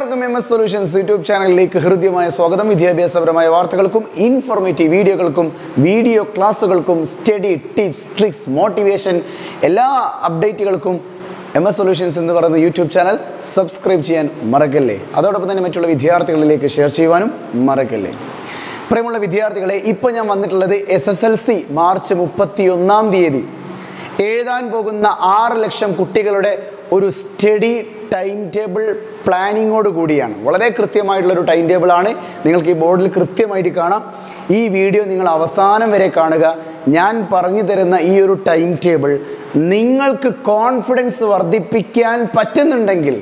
എല്ലാവർക്കും M S solutions YouTube ചാനലിലേക്ക് ഹൃദ്യമായ സ്വാഗതം വിദ്യാഭ്യാസപരമായ വാർത്തകൾക്കും ഇൻഫോർമേറ്റീവ് വീഡിയോകൾക്കും വീഡിയോ ക്ലാസ്സുകൾക്കും സ്റ്റഡി ടിപ്സ് ട്രിക്സ് മോട്ടിവേഷൻ എല്ലാ അപ്ഡേറ്റുകൾക്കും എം എസ് സൊല്യൂഷൻസ് എന്ന് പറയുന്ന യൂട്യൂബ് ചാനൽ സബ്സ്ക്രൈബ് ചെയ്യാൻ മറക്കല്ലേ അതോടൊപ്പം തന്നെ മറ്റുള്ള വിദ്യാർത്ഥികളിലേക്ക് ഷെയർ ചെയ്യുവാനും മറക്കല്ലേ പ്രിയമുള്ള വിദ്യാർത്ഥികളെ ഇപ്പോൾ ഞാൻ വന്നിട്ടുള്ളത് S S L C March മുപ്പത്തി ഒന്നാം തീയതി എഴുതാൻ പോകുന്ന ആറ് ലക്ഷം കുട്ടികളുടെ ഒരു സ്റ്റഡി ടൈം ടേബിൾ പ്ലാനിങ്ങോട് കൂടിയാണ് വളരെ കൃത്യമായിട്ടുള്ളൊരു ടൈം ടേബിളാണ് നിങ്ങൾക്ക് ഈ ബോർഡിൽ കൃത്യമായിട്ട് കാണാം ഈ വീഡിയോ നിങ്ങൾ അവസാനം വരെ കാണുക ഞാൻ പറഞ്ഞു തരുന്ന ഈ ഒരു ടൈം ടേബിൾ നിങ്ങൾക്ക് കോൺഫിഡൻസ് വർദ്ധിപ്പിക്കാൻ പറ്റുന്നുണ്ടെങ്കിൽ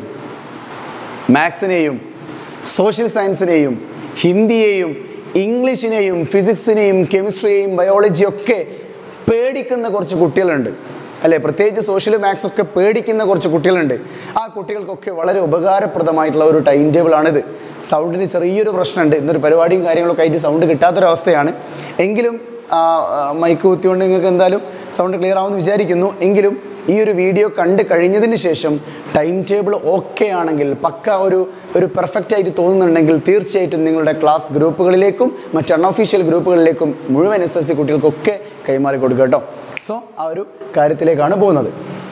മാത്സിനെയും സോഷ്യൽ സയൻസിനെയും ഹിന്ദിയെയും ഇംഗ്ലീഷിനെയും ഫിസിക്സിനെയും കെമിസ്ട്രിയെയും ബയോളജിയും ഒക്കെ പേടിക്കുന്ന കുറച്ച് കുട്ടികളുണ്ട് അല്ലേ പ്രത്യേകിച്ച് സോഷ്യൽ മാത്സ് ഒക്കെ പേടിക്കുന്ന കുറച്ച് കുട്ടികളുണ്ട് ആ കുട്ടികൾക്കൊക്കെ വളരെ ഉപകാരപ്രദമായിട്ടുള്ള ഒരു ടൈം ടേബിളാണിത് സൗണ്ടിന് ചെറിയൊരു പ്രശ്നമുണ്ട് ഇന്നൊരു പരിപാടിയും കാര്യങ്ങളൊക്കെ ആയിട്ട് സൗണ്ട് കിട്ടാത്തൊരവസ്ഥയാണ് എങ്കിലും ആ, ആ, മൈക്ക് കുത്തിക്കൊണ്ട് നിങ്ങൾക്ക് എന്തായാലും സൗണ്ട് ക്ലിയർ ആവുമെന്ന് വിചാരിക്കുന്നു എങ്കിലും ഈ ഒരു വീഡിയോ കണ്ട് കഴിഞ്ഞതിന് ശേഷം ടൈം ടേബിൾ ഓക്കെ ആണെങ്കിൽ പക്ക ഒരു ഒരു പെർഫെക്റ്റ് ആയിട്ട് തോന്നുന്നുണ്ടെങ്കിൽ തീർച്ചയായിട്ടും നിങ്ങളുടെ ക്ലാസ് ഗ്രൂപ്പുകളിലേക്കും മറ്റ് അൺഒഫീഷ്യൽ ഗ്രൂപ്പുകളിലേക്കും മുഴുവൻ എസ് എസ് സി കുട്ടികൾക്കൊക്കെ കൈമാറി കൊടുക്കുക കേട്ടോ സോ ആ ഒരു കാര്യത്തിലേക്കാണ് പോകുന്നത്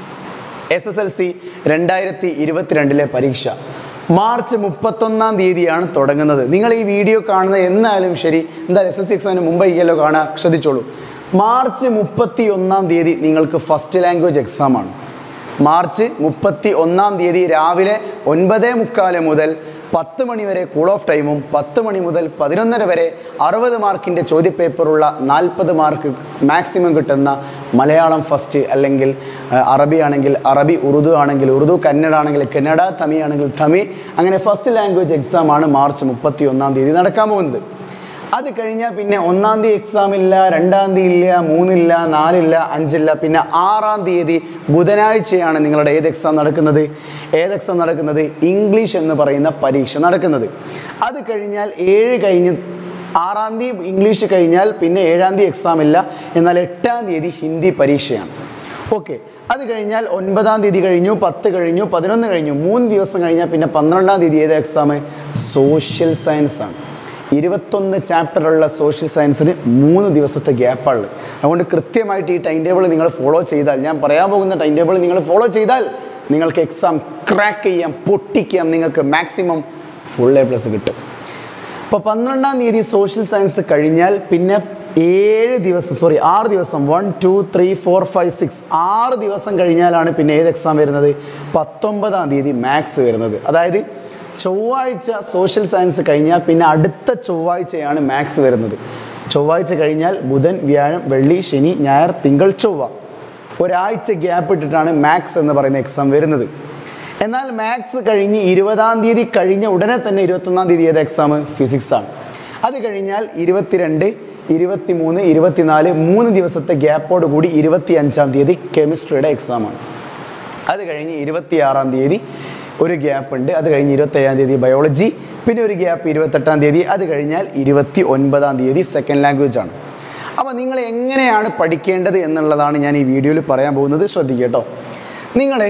എസ് എസ് എൽ സി രണ്ടായിരത്തി ഇരുപത്തിരണ്ടിലെ പരീക്ഷ മാർച്ച് മുപ്പത്തൊന്നാം തീയതിയാണ് തുടങ്ങുന്നത് നിങ്ങൾ ഈ വീഡിയോ കാണുന്ന എന്നാലും ശരി എന്താ എസ് എസ് സി എക്സാമിന് മുമ്പായിക്കല്ലോ കാണാൻ ശ്രദ്ധിച്ചോളൂ മാർച്ച് മുപ്പത്തി ഒന്നാം തീയതി നിങ്ങൾക്ക് ഫസ്റ്റ് ലാംഗ്വേജ് എക്സാമാണ് മാർച്ച് മുപ്പത്തി ഒന്നാം തീയതി രാവിലെ ഒൻപത് മുക്കാല് മുതൽ പത്ത് മണി വരെ കൂൾ ഓഫ് ടൈമും പത്ത് മണി മുതൽ പതിനൊന്നര വരെ അറുപത് മാർക്കിൻ്റെ ചോദ്യപേപ്പറുള്ള നാൽപ്പത് മാർക്ക് മാക്സിമം കിട്ടുന്ന മലയാളം ഫസ്റ്റ് അല്ലെങ്കിൽ ആ, അറബി ആണെങ്കിൽ അറബി ഉറുദു ആണെങ്കിൽ ഉറുദു കന്നഡ ആണെങ്കിൽ കന്നഡ തമിഴ് ആണെങ്കിൽ തമിഴ് അങ്ങനെ ഫസ്റ്റ് ലാംഗ്വേജ് എക്സാമാണ് മാർച്ച് മുപ്പത്തി ഒന്നാം തീയതി നടക്കാൻ പോകുന്നത് അത് കഴിഞ്ഞാൽ പിന്നെ ഒന്നാം തീയതി എക്സാം ഇല്ല രണ്ടാം തീയതി ഇല്ല മൂന്നില്ല നാലില്ല അഞ്ചില്ല പിന്നെ ആറാം തീയതി ബുധനാഴ്ചയാണ് നിങ്ങളുടെ ഏത് എക്സാം നടക്കുന്നത് ഏത് എക്സാം നടക്കുന്നത് ഇംഗ്ലീഷ് എന്ന് പറയുന്ന പരീക്ഷ നടക്കുന്നത് അത് കഴിഞ്ഞാൽ ഏഴ് കഴിഞ്ഞ് ആറാം തീയതി ഇംഗ്ലീഷ് കഴിഞ്ഞാൽ പിന്നെ ഏഴാം തീയതി എക്സാം ഇല്ല എന്നാൽ എട്ടാം തീയതി ഹിന്ദി പരീക്ഷയാണ് ഓക്കെ അത് കഴിഞ്ഞാൽ ഒൻപതാം തീയതി കഴിഞ്ഞു പത്ത് കഴിഞ്ഞു പതിനൊന്ന് കഴിഞ്ഞു മൂന്ന് ദിവസം കഴിഞ്ഞാൽ പിന്നെ പന്ത്രണ്ടാം തീയതി ഏത് എക്സാം സോഷ്യൽ സയൻസ് ആണ് ഇരുപത്തൊന്ന് ചാപ്റ്ററുള്ള സോഷ്യൽ സയൻസിന് മൂന്ന് ദിവസത്തെ ഗ്യാപ്പാണ് അതുകൊണ്ട് കൃത്യമായിട്ട് ഈ ടൈം ടേബിൾ നിങ്ങൾ ഫോളോ ചെയ്താൽ ഞാൻ പറയാൻ പോകുന്ന ടൈം ടേബിൾ നിങ്ങൾ ഫോളോ ചെയ്താൽ നിങ്ങൾക്ക് എക്സാം ക്രാക്ക് ചെയ്യാം പൊട്ടിക്കാം നിങ്ങൾക്ക് മാക്സിമം ഫുൾ എ പ്ലസ് കിട്ടും അപ്പോൾ പന്ത്രണ്ടാം തീയതി സോഷ്യൽ സയൻസ് കഴിഞ്ഞാൽ പിന്നെ ഏഴ് ദിവസം സോറി ആറ് ദിവസം one two three four five six ആറ് ദിവസം കഴിഞ്ഞാലാണ് പിന്നെ ഏത് എക്സാം വരുന്നത് പത്തൊമ്പതാം തീയതി മാത്സ് വരുന്നത് അതായത് ചൊവ്വാഴ്ച സോഷ്യൽ സയൻസ് കഴിഞ്ഞാൽ പിന്നെ അടുത്ത ചൊവ്വാഴ്ചയാണ് മാത്സ് വരുന്നത് ചൊവ്വാഴ്ച കഴിഞ്ഞാൽ ബുധൻ വ്യാഴം വെള്ളി ശനി ഞായർ തിങ്കൾ ചൊവ്വ ഒരാഴ്ച ഗ്യാപ്പ് ഇട്ടിട്ടാണ് മാത്സ് എന്ന് പറയുന്ന എക്സാം വരുന്നത് എന്നാൽ മാത്സ് കഴിഞ്ഞ് ഇരുപതാം തീയതി കഴിഞ്ഞ ഉടനെ തന്നെ ഇരുപത്തൊന്നാം തീയതി ഏത് എക്സാം ഫിസിക്സ് ആണ് അത് കഴിഞ്ഞാൽ ഇരുപത്തിരണ്ട് ഇരുപത്തിമൂന്ന് ഇരുപത്തിനാല് മൂന്ന് ദിവസത്തെ ഗ്യാപ്പോട് കൂടി ഇരുപത്തി അഞ്ചാം തീയതി കെമിസ്ട്രിയുടെ എക്സാമാണ് അത് കഴിഞ്ഞ് ഇരുപത്തിയാറാം തീയതി ഒരു ഗ്യാപ്പ് ഉണ്ട് അത് കഴിഞ്ഞ് ഇരുപത്തേഴാം തീയതി ബയോളജി പിന്നെ ഒരു ഗ്യാപ്പ് ഇരുപത്തെട്ടാം തീയതി അത് കഴിഞ്ഞാൽ ഇരുപത്തി ഒൻപതാം തീയതി സെക്കൻഡ് ലാംഗ്വേജ് ആണ് അപ്പോൾ നിങ്ങൾ എങ്ങനെയാണ് പഠിക്കേണ്ടത് എന്നുള്ളതാണ് ഞാൻ ഈ വീഡിയോയിൽ പറയാൻ പോകുന്നത് ശ്രദ്ധിക്കുക കേട്ടോ നിങ്ങൾ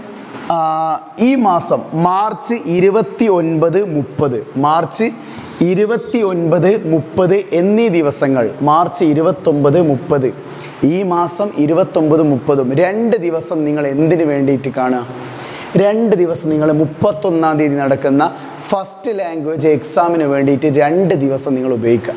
ഈ മാസം മാർച്ച് ഇരുപത്തി ഒൻപത് മുപ്പത് മാർച്ച് ഇരുപത്തി ഒൻപത് മുപ്പത് എന്നീ ദിവസങ്ങൾ മാർച്ച് ഇരുപത്തൊമ്പത് മുപ്പത് ഈ മാസം ഇരുപത്തൊമ്പത് മുപ്പതും രണ്ട് ദിവസം നിങ്ങൾ എന്തിനു വേണ്ടിയിട്ട് കാണുക രണ്ട് ദിവസം നിങ്ങൾ മുപ്പത്തൊന്നാം തീയതി നടക്കുന്ന ഫസ്റ്റ് ലാംഗ്വേജ് എക്സാമിന് വേണ്ടിയിട്ട് രണ്ട് ദിവസം നിങ്ങൾ ഉപയോഗിക്കുക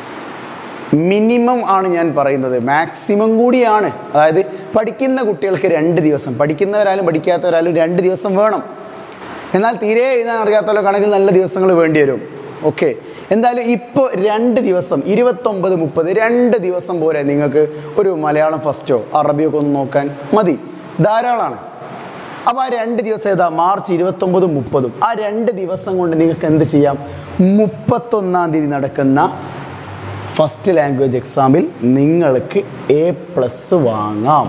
മിനിമം ആണ് ഞാൻ പറയുന്നത് മാക്സിമം കൂടിയാണ് അതായത് പഠിക്കുന്ന കുട്ടികൾക്ക് രണ്ട് ദിവസം പഠിക്കുന്നവരാലും പഠിക്കാത്തവരാലും രണ്ട് ദിവസം വേണം എന്നാൽ തീരെ എഴുതാൻ അറിയാത്തവരൊക്കെയാണെങ്കിൽ നല്ല ദിവസങ്ങൾ വേണ്ടി വരും ഓക്കെ എന്തായാലും ഇപ്പോൾ രണ്ട് ദിവസം ഇരുപത്തൊമ്പത് മുപ്പത് രണ്ട് ദിവസം പോരെ നിങ്ങൾക്ക് ഒരു മലയാളം ഫസ്റ്റോ അറബിയോ ഒക്കെ ഒന്ന് നോക്കാൻ മതി ധാരാളമാണ് അപ്പോൾ ആ രണ്ട് ദിവസം ഏതാ മാർച്ച് ഇരുപത്തൊമ്പതും മുപ്പതും ആ രണ്ട് ദിവസം കൊണ്ട് നിങ്ങൾക്ക് എന്ത് ചെയ്യാം മുപ്പത്തൊന്നാം തീയതി നടക്കുന്ന ഫസ്റ്റ് ലാംഗ്വേജ് എക്സാമിൽ നിങ്ങൾക്ക് എ പ്ലസ് വാങ്ങാം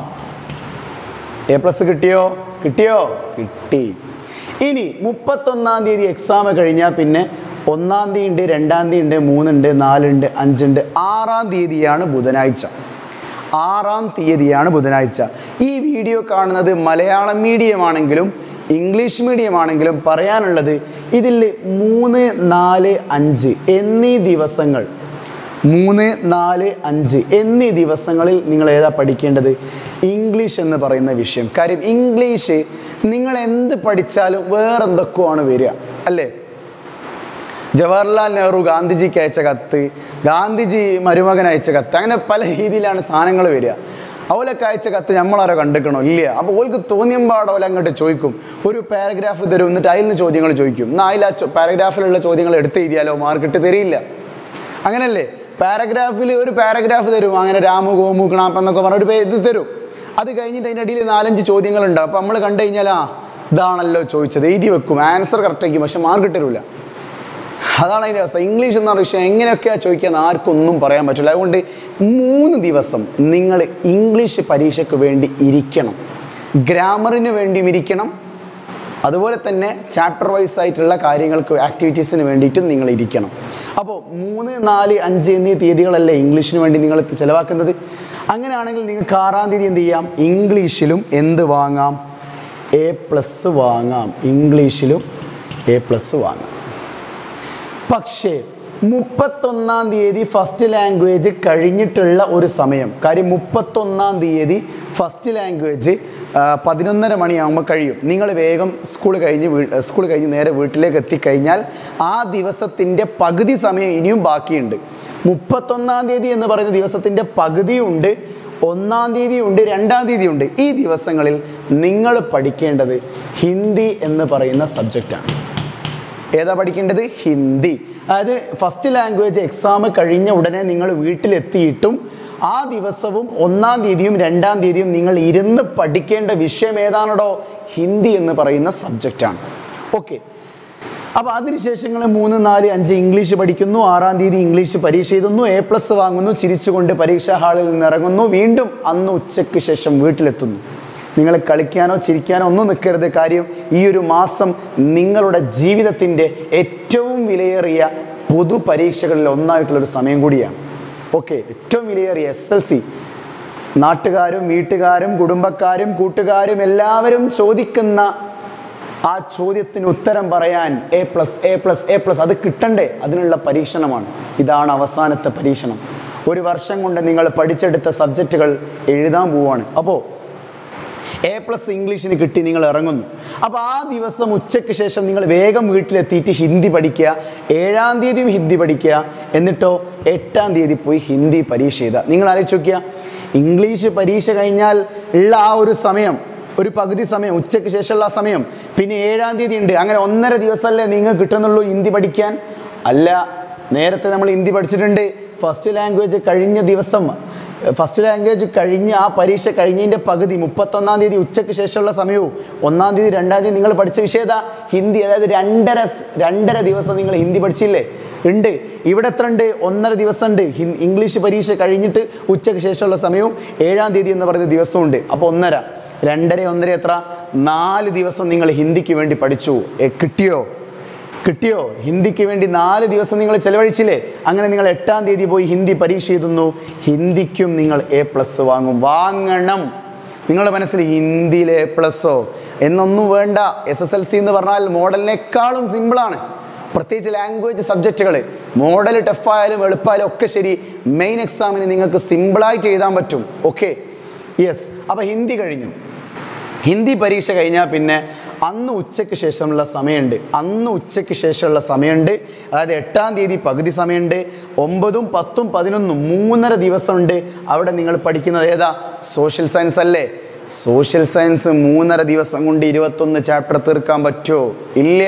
എ പ്ലസ് കിട്ടിയോ കിട്ടിയോ കിട്ടി ഇനി മുപ്പത്തൊന്നാം തീയതി എക്സാം കഴിഞ്ഞാൽ പിന്നെ ഒന്നാം തീയതി ഉണ്ട് രണ്ടാം തീയതി ഉണ്ട് മൂന്നുണ്ട് നാലുണ്ട് അഞ്ചുണ്ട് ആറാം തീയതിയാണ് ബുധനാഴ്ച ആറാം തീയതിയാണ് ബുധനാഴ്ച ഈ വീഡിയോ കാണുന്നത് മലയാളം മീഡിയം ആണെങ്കിലും ഇംഗ്ലീഷ് മീഡിയം ആണെങ്കിലും പറയാനുള്ളത് ഇതിൽ മൂന്ന് നാല് അഞ്ച് എന്നീ ദിവസങ്ങൾ മൂന്ന് നാല് അഞ്ച് എന്നീ ദിവസങ്ങളിൽ നിങ്ങൾ ഏതാ പഠിക്കേണ്ടത് ഇംഗ്ലീഷ് എന്ന് പറയുന്ന വിഷയം കാര്യം ഇംഗ്ലീഷ് നിങ്ങൾ എന്ത് പഠിച്ചാലും വേറെന്തൊക്കെയാണ് വരിക അല്ലേ ജവഹർലാൽ നെഹ്റു ഗാന്ധിജിക്ക് അയച്ച കത്ത് ഗാന്ധിജി മരുമകൻ അയച്ച കത്ത് അങ്ങനെ പല രീതിയിലാണ് സാധനങ്ങൾ വരിക അവലൊക്കെ അയച്ച കത്ത് നമ്മളാരോ കണ്ടിക്കണോ ഇല്ല അപ്പോൾ ഓൾക്ക് തോന്നിയമ്പാട് ഓല അങ്ങോട്ട് ചോദിക്കും ഒരു പാരഗ്രാഫ് തരും എന്നിട്ട് അതിൽ നിന്ന് ചോദ്യങ്ങൾ ചോദിക്കും എന്നാൽ അതിൽ ആ പാരഗ്രാഫിലുള്ള ചോദ്യങ്ങൾ എടുത്ത് എഴുതിയാലോ മാർക്കിട്ട് തരില്ല അങ്ങനല്ലേ പാരഗ്രാഫിൽ ഒരു പാരഗ്രാഫ് തരും അങ്ങനെ രാമു ഗോമു കിണാപ്പ് എന്നൊക്കെ പറഞ്ഞ ഒരു പേ- ഇത് തരും അത് കഴിഞ്ഞിട്ട് അതിൻ്റെ അടിയിൽ നാലഞ്ച് ചോദ്യങ്ങളുണ്ട് അപ്പോൾ നമ്മൾ കണ്ടു കഴിഞ്ഞാൽ ആ ഇതാണല്ലോ ചോദിച്ചത് എഴുതി വെക്കും ആൻസർ കറക്റ്റ് ആയിരിക്കും പക്ഷെ മാർക്ക് കിട്ടരില്ല അതാണ് അതിൻ്റെ അവസ്ഥ ഇംഗ്ലീഷ് എന്ന വിഷയം എങ്ങനെയൊക്കെയാണ് ചോദിക്കുക ആർക്കൊന്നും പറയാൻ പറ്റില്ല അതുകൊണ്ട് മൂന്ന് ദിവസം നിങ്ങൾ ഇംഗ്ലീഷ് പരീക്ഷയ്ക്ക് വേണ്ടി ഇരിക്കണം ഗ്രാമറിന് വേണ്ടിയും ഇരിക്കണം അതുപോലെ തന്നെ ചാപ്റ്റർ വൈസ് ആയിട്ടുള്ള കാര്യങ്ങൾക്ക് ആക്ടിവിറ്റീസിന് വേണ്ടിയിട്ടും നിങ്ങൾ ഇരിക്കണം അപ്പോൾ മൂന്ന് നാല് അഞ്ച് എന്നീ തീയതികളല്ലേ ഇംഗ്ലീഷിന് വേണ്ടി നിങ്ങൾ ചിലവാക്കുന്നത് അങ്ങനെയാണെങ്കിൽ നിങ്ങൾക്ക് ആറാം തീയതി എന്ത് ചെയ്യാം ഇംഗ്ലീഷിലും എന്ത് വാങ്ങാം എ പ്ലസ് വാങ്ങാം ഇംഗ്ലീഷിലും എ പ്ലസ് വാങ്ങാം പക്ഷേ മുപ്പത്തൊന്നാം തീയതി ഫസ്റ്റ് ലാംഗ്വേജ് കഴിഞ്ഞിട്ടുള്ള ഒരു സമയം കാര്യം മുപ്പത്തൊന്നാം തീയതി ഫസ്റ്റ് ലാംഗ്വേജ് പതിനൊന്നര മണിയാകുമ്പോൾ കഴിയും നിങ്ങൾ വേഗം സ്കൂൾ കഴിഞ്ഞ് സ്കൂൾ കഴിഞ്ഞ് നേരെ വീട്ടിലേക്ക് എത്തിക്കഴിഞ്ഞാൽ ആ ദിവസത്തിൻ്റെ പകുതി സമയം ഇനിയും ബാക്കിയുണ്ട് മുപ്പത്തൊന്നാം തീയതി എന്ന് പറയുന്ന ദിവസത്തിൻ്റെ പകുതിയുണ്ട് ഒന്നാം തീയതി ഉണ്ട് രണ്ടാം തീയതി ഉണ്ട് ഈ ദിവസങ്ങളിൽ നിങ്ങൾ പഠിക്കേണ്ടത് ഹിന്ദി എന്ന് പറയുന്ന സബ്ജക്റ്റാണ് ഏതാ പഠിക്കേണ്ടത് ഹിന്ദി അതായത് ഫസ്റ്റ് ലാംഗ്വേജ് എക്സാം കഴിഞ്ഞ ഉടനെ നിങ്ങൾ വീട്ടിലെത്തിയിട്ടും ആ ദിവസവും ഒന്നാം തീയതിയും രണ്ടാം തീയതിയും നിങ്ങൾ ഇരുന്ന് പഠിക്കേണ്ട വിഷയം ഏതാണോ ഹിന്ദി എന്ന് പറയുന്ന സബ്ജക്റ്റാണ് ഓക്കെ അപ്പോൾ അതിനുശേഷം നിങ്ങൾ മൂന്ന് നാല് അഞ്ച് ഇംഗ്ലീഷ് പഠിക്കുന്നു ആറാം തീയതി ഇംഗ്ലീഷ് പരീക്ഷ എഴുതുന്നു എ പ്ലസ് വാങ്ങുന്നു ചിരിച്ചുകൊണ്ട് പരീക്ഷാ ഹാളിൽ നിന്ന് ഇറങ്ങുന്നു വീണ്ടും അന്ന് ഉച്ചയ്ക്ക് ശേഷം വീട്ടിലെത്തുന്നു നിങ്ങൾ കളിക്കാനോ ചിരിക്കാനോ ഒന്നും നിൽക്കരുത് കാര്യം ഈ ഒരു മാസം നിങ്ങളുടെ ജീവിതത്തിൻ്റെ ഏറ്റവും വിലയേറിയ പൊതു പരീക്ഷകളിൽ ഒന്നായിട്ടുള്ളൊരു സമയം കൂടിയാണ് ഓക്കെ ഏറ്റവും വിലയേറിയ എസ് എൽ സി നാട്ടുകാരും വീട്ടുകാരും കുടുംബക്കാരും കൂട്ടുകാരും എല്ലാവരും ചോദിക്കുന്ന ആ ചോദ്യത്തിന് ഉത്തരം പറയാൻ A plus A plus A plus അത് കിട്ടണ്ടേ അതിനുള്ള പരീക്ഷണമാണ് ഇതാണ് അവസാനത്തെ പരീക്ഷണം ഒരു വർഷം കൊണ്ട് നിങ്ങൾ പഠിച്ചെടുത്ത സബ്ജക്റ്റുകൾ എഴുതാൻ പോവാണ് അപ്പോൾ എ പ്ലസ് ഇംഗ്ലീഷിന് കിട്ടി നിങ്ങൾ ഇറങ്ങുന്നു അപ്പോൾ ആ ദിവസം ഉച്ചയ്ക്ക് ശേഷം നിങ്ങൾ വേഗം വീട്ടിലെത്തിയിട്ട് ഹിന്ദി പഠിക്കുക ഏഴാം തീയതിയും ഹിന്ദി പഠിക്കുക എന്നിട്ടോ എട്ടാം തീയതി പോയി ഹിന്ദി പരീക്ഷ എഴുതുക നിങ്ങൾ ആലോചിച്ച് നോക്കിയ ഇംഗ്ലീഷ് പരീക്ഷ കഴിഞ്ഞാൽ ഉള്ള ആ ഒരു സമയം ഒരു പകുതി സമയം ഉച്ചയ്ക്ക് ശേഷമുള്ള ആ സമയം പിന്നെ ഏഴാം തീയതി ഉണ്ട് അങ്ങനെ ഒന്നര ദിവസമല്ലേ നിങ്ങൾക്ക് കിട്ടുന്നുള്ളൂ ഹിന്ദി പഠിക്കാൻ അല്ല നേരത്തെ നമ്മൾ ഹിന്ദി പഠിച്ചിട്ടുണ്ട് ഫസ്റ്റ് ലാംഗ്വേജ് കഴിഞ്ഞ ദിവസം ഫസ്റ്റ് ലാംഗ്വേജ് കഴിഞ്ഞ് ആ പരീക്ഷ കഴിഞ്ഞതിൻ്റെ പകുതി മുപ്പത്തൊന്നാം തീയതി ഉച്ചയ്ക്ക് ശേഷമുള്ള സമയവും ഒന്നാം തീയതി രണ്ടാം തീയതി നിങ്ങൾ പഠിച്ച വിഷയത ഹിന്ദി അതായത് രണ്ടര സ്- രണ്ടര ദിവസം നിങ്ങൾ ഹിന്ദി പഠിച്ചില്ലേ ഉണ്ട് ഇവിടെ എത്ര ഉണ്ട് ഒന്നര ദിവസം ഉണ്ട് ഹിൻ- ഇംഗ്ലീഷ് പരീക്ഷ കഴിഞ്ഞിട്ട് ഉച്ചയ്ക്ക് ശേഷമുള്ള സമയവും ഏഴാം തീയതി എന്ന് പറയുന്ന ദിവസവും ഉണ്ട് അപ്പോൾ ഒന്നര രണ്ടര ഒന്നര എത്ര നാല് ദിവസം നിങ്ങൾ ഹിന്ദിക്ക് വേണ്ടി പഠിച്ചു എ, കിട്ടിയോ കിട്ടിയോ ഹിന്ദിക്ക് വേണ്ടി നാല് ദിവസം നിങ്ങൾ ചെലവഴിച്ചില്ലേ അങ്ങനെ നിങ്ങൾ എട്ടാം തീയതി പോയി ഹിന്ദി പരീക്ഷ എഴുതുന്നു ഹിന്ദിക്കും നിങ്ങൾ എ പ്ലസ് വാങ്ങും വാങ്ങണം നിങ്ങളുടെ മനസ്സിൽ ഹിന്ദിയിൽ എ പ്ലസ്സോ എന്നൊന്നും വേണ്ട എസ് എസ് എൽ സി എന്ന് പറഞ്ഞാൽ മോഡലിനേക്കാളും സിമ്പിളാണ് പ്രത്യേകിച്ച് ലാംഗ്വേജ് സബ്ജക്റ്റുകൾ മോഡൽ ടഫായാലും എളുപ്പമായാലും ഒക്കെ ശരി മെയിൻ എക്സാമിന് നിങ്ങൾക്ക് സിമ്പിളായിട്ട് എഴുതാൻ പറ്റും ഓക്കെ യെസ് അപ്പോൾ ഹിന്ദി കഴിഞ്ഞു ഹിന്ദി പരീക്ഷ കഴിഞ്ഞാൽ പിന്നെ അന്ന് ഉച്ചയ്ക്ക് ശേഷമുള്ള സമയമുണ്ട് അന്ന് ഉച്ചയ്ക്ക് ശേഷമുള്ള സമയമുണ്ട് അതായത് എട്ടാം തീയതി പകുതി സമയമുണ്ട് ഒമ്പതും പത്തും പതിനൊന്നും മൂന്നര ദിവസമുണ്ട് അവിടെ നിങ്ങൾ പഠിക്കുന്നത് ഏതാ സോഷ്യൽ സയൻസ് അല്ലേ സോഷ്യൽ സയൻസ് മൂന്നര ദിവസം കൊണ്ട് ഇരുപത്തൊന്ന് ചാപ്റ്റർ തീർക്കാൻ പറ്റുമോ ഇല്ല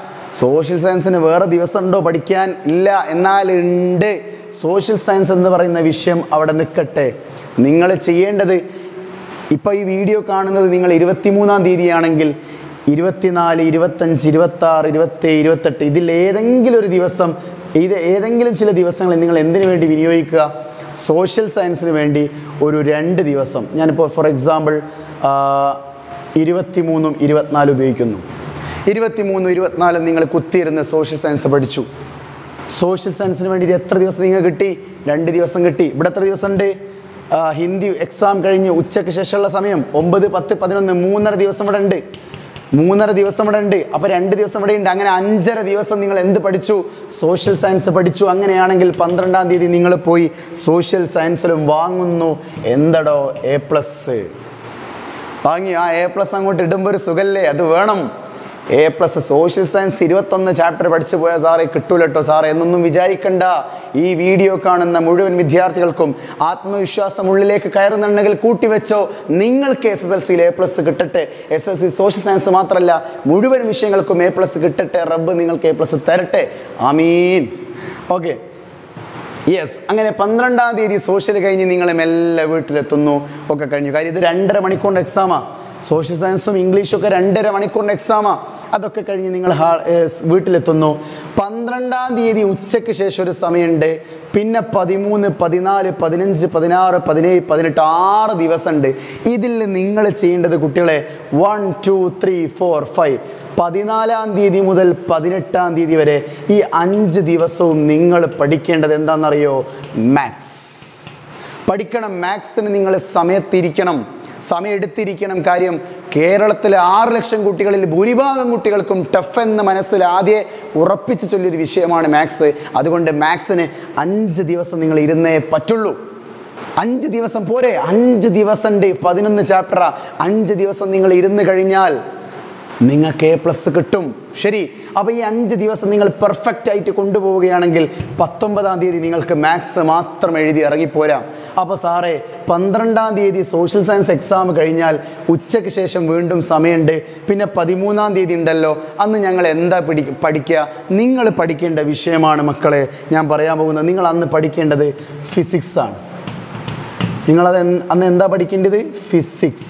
സോഷ്യൽ സയൻസിന് വേറെ ദിവസം ഉണ്ടോ പഠിക്കാൻ ഇല്ല എന്നാൽ ഉണ്ട് സോഷ്യൽ സയൻസ് എന്ന് പറയുന്ന വിഷയം അവിടെ നിൽക്കട്ടെ നിങ്ങൾ ചെയ്യേണ്ടത് ഇപ്പോൾ ഈ വീഡിയോ കാണുന്നത് നിങ്ങൾ ഇരുപത്തിമൂന്നാം തീയതിയാണെങ്കിൽ ഇരുപത്തിനാല് ഇരുപത്തഞ്ച് ഇരുപത്താറ് ഇരുപത്തേഴ് ഇരുപത്തെട്ട് ഇതിൽ ഏതെങ്കിലും ഒരു ദിവസം ഇത് ഏതെങ്കിലും ചില ദിവസങ്ങളിൽ നിങ്ങൾ എന്തിനു വേണ്ടി വിനിയോഗിക്കുക സോഷ്യൽ സയൻസിന് വേണ്ടി ഒരു രണ്ട് ദിവസം ഞാനിപ്പോൾ ഫോർ എക്സാമ്പിൾ ഇരുപത്തിമൂന്നും ഇരുപത്തിനാലും ഉപയോഗിക്കുന്നു ഇരുപത്തിമൂന്നും ഇരുപത്തിനാലും നിങ്ങൾ കുത്തിയിരുന്ന് സോഷ്യൽ സയൻസ് പഠിച്ചു സോഷ്യൽ സയൻസിന് വേണ്ടി എത്ര ദിവസം നിങ്ങൾക്ക് കിട്ടി രണ്ട് ദിവസം കിട്ടി ഇവിടെ എത്ര ദിവസം ഉണ്ട് ആ, ഹിന്ദി എക്സാം കഴിഞ്ഞ് ഉച്ചയ്ക്ക് ശേഷമുള്ള സമയം ഒമ്പത് പത്ത് പതിനൊന്ന് മൂന്നര ദിവസം ഇവിടെ ഉണ്ട് മൂന്നര ദിവസം ഇവിടെ ഉണ്ട് അപ്പോൾ രണ്ട് ദിവസം ഇവിടെ ഉണ്ട് അങ്ങനെ അഞ്ചര ദിവസം നിങ്ങൾ എന്ത് പഠിച്ചു സോഷ്യൽ സയൻസ് പഠിച്ചു അങ്ങനെയാണെങ്കിൽ പന്ത്രണ്ടാം തീയതി നിങ്ങൾ പോയി സോഷ്യൽ സയൻസിലും വാങ്ങുന്നു എന്തടോ എ പ്ലസ് വാങ്ങി ആ എ പ്ലസ് അങ്ങോട്ട് ഇടുമ്പോൾ ഒരു സുഖല്ലേ അത് വേണം എ പ്ലസ് സോഷ്യൽ സയൻസ് ഇരുപത്തൊന്ന് ചാപ്റ്റർ പഠിച്ചു പോയാൽ സാറേ കിട്ടൂല കേട്ടോ സാറേ എന്നൊന്നും വിചാരിക്കണ്ട ഈ വീഡിയോ കാണുന്ന മുഴുവൻ വിദ്യാർത്ഥികൾക്കും ആത്മവിശ്വാസം ഉള്ളിലേക്ക് കയറുന്നുണ്ടെങ്കിൽ കൂട്ടിവെച്ചോ നിങ്ങൾക്ക് എസ് എസ് എൽ സിയിൽ എ പ്ലസ് കിട്ടട്ടെ S L C social science മാത്രമല്ല മുഴുവൻ വിഷയങ്ങൾക്കും എ പ്ലസ് കിട്ടട്ടെ റബ്ബ് നിങ്ങൾക്ക് എ പ്ലസ് തരട്ടെ ആമീൻ ഓക്കെ യെസ് അങ്ങനെ പന്ത്രണ്ടാം തീയതി സോഷ്യൽ കഴിഞ്ഞ് നിങ്ങൾ മെല്ലെ വീട്ടിലെത്തുന്നു ഒക്കെ കഴിഞ്ഞു കാര്യം ഇത് രണ്ടര മണിക്കൂറിൻ്റെ എക്സാമാണ് സോഷ്യൽ സയൻസും ഇംഗ്ലീഷും ഒക്കെ രണ്ടര മണിക്കൂറിൻ്റെ എക്സാമാണ് അതൊക്കെ കഴിഞ്ഞ് നിങ്ങൾ ഹാ ഏസ് വീട്ടിലെത്തുന്നു പന്ത്രണ്ടാം തീയതി ഉച്ചയ്ക്ക് ശേഷം ഒരു സമയമുണ്ട് പിന്നെ പതിമൂന്ന് പതിനാല് പതിനഞ്ച് പതിനാറ് പതിനേഴ് പതിനെട്ട് ആറ് ദിവസമുണ്ട് ഇതിൽ നിങ്ങൾ ചെയ്യേണ്ടത് കുട്ടികളെ one two three four five പതിനാലാം തീയതി മുതൽ പതിനെട്ടാം തീയതി വരെ ഈ അഞ്ച് ദിവസവും നിങ്ങൾ പഠിക്കേണ്ടത് എന്താണെന്നറിയോ മാത്സ് പഠിക്കണം മാത്സിന് നിങ്ങൾ സമയത്തിരിക്കണം സമയം എടുത്തിരിക്കണം കാര്യം കേരളത്തിലെ ആറ് ലക്ഷം കുട്ടികളിൽ ഭൂരിഭാഗം കുട്ടികൾക്കും ടഫ് എന്ന് മനസ്സിൽ ആദ്യം ഉറപ്പിച്ച് ചൊല്ലിയൊരു വിഷയമാണ് മാത്സ് അതുകൊണ്ട് മാത്സിന് അഞ്ച് ദിവസം നിങ്ങൾ ഇരുന്നേ പറ്റുള്ളൂ അഞ്ച് ദിവസം പോരെ അഞ്ച് ദിവസം ഉണ്ട് പതിനൊന്ന് ചാപ്റ്ററാ അഞ്ച് ദിവസം നിങ്ങൾ ഇരുന്ന് കഴിഞ്ഞാൽ നിങ്ങൾക്ക് എ പ്ലസ് കിട്ടും ശരി അപ്പോൾ ഈ അഞ്ച് ദിവസം നിങ്ങൾ പെർഫെക്റ്റ് ആയിട്ട് കൊണ്ടുപോവുകയാണെങ്കിൽ പത്തൊമ്പതാം തീയതി നിങ്ങൾക്ക് മാത്സ് മാത്രം എഴുതി ഇറങ്ങിപ്പോരാം അപ്പോൾ സാറേ പന്ത്രണ്ടാം തീയതി സോഷ്യൽ സയൻസ് എക്സാം കഴിഞ്ഞാൽ ഉച്ചയ്ക്ക് ശേഷം വീണ്ടും സമയമുണ്ട് പിന്നെ പതിമൂന്നാം തീയതി ഉണ്ടല്ലോ അന്ന് ഞങ്ങൾ എന്താ പിടി പഠിക്കുക നിങ്ങൾ പഠിക്കേണ്ട വിഷയമാണ് മക്കളെ ഞാൻ പറയാൻ പോകുന്നത് നിങ്ങൾ അന്ന് പഠിക്കേണ്ടത് ഫിസിക്സ് ആണ് നിങ്ങളത് എന്ന് അന്ന് എന്താ പഠിക്കേണ്ടത് ഫിസിക്സ്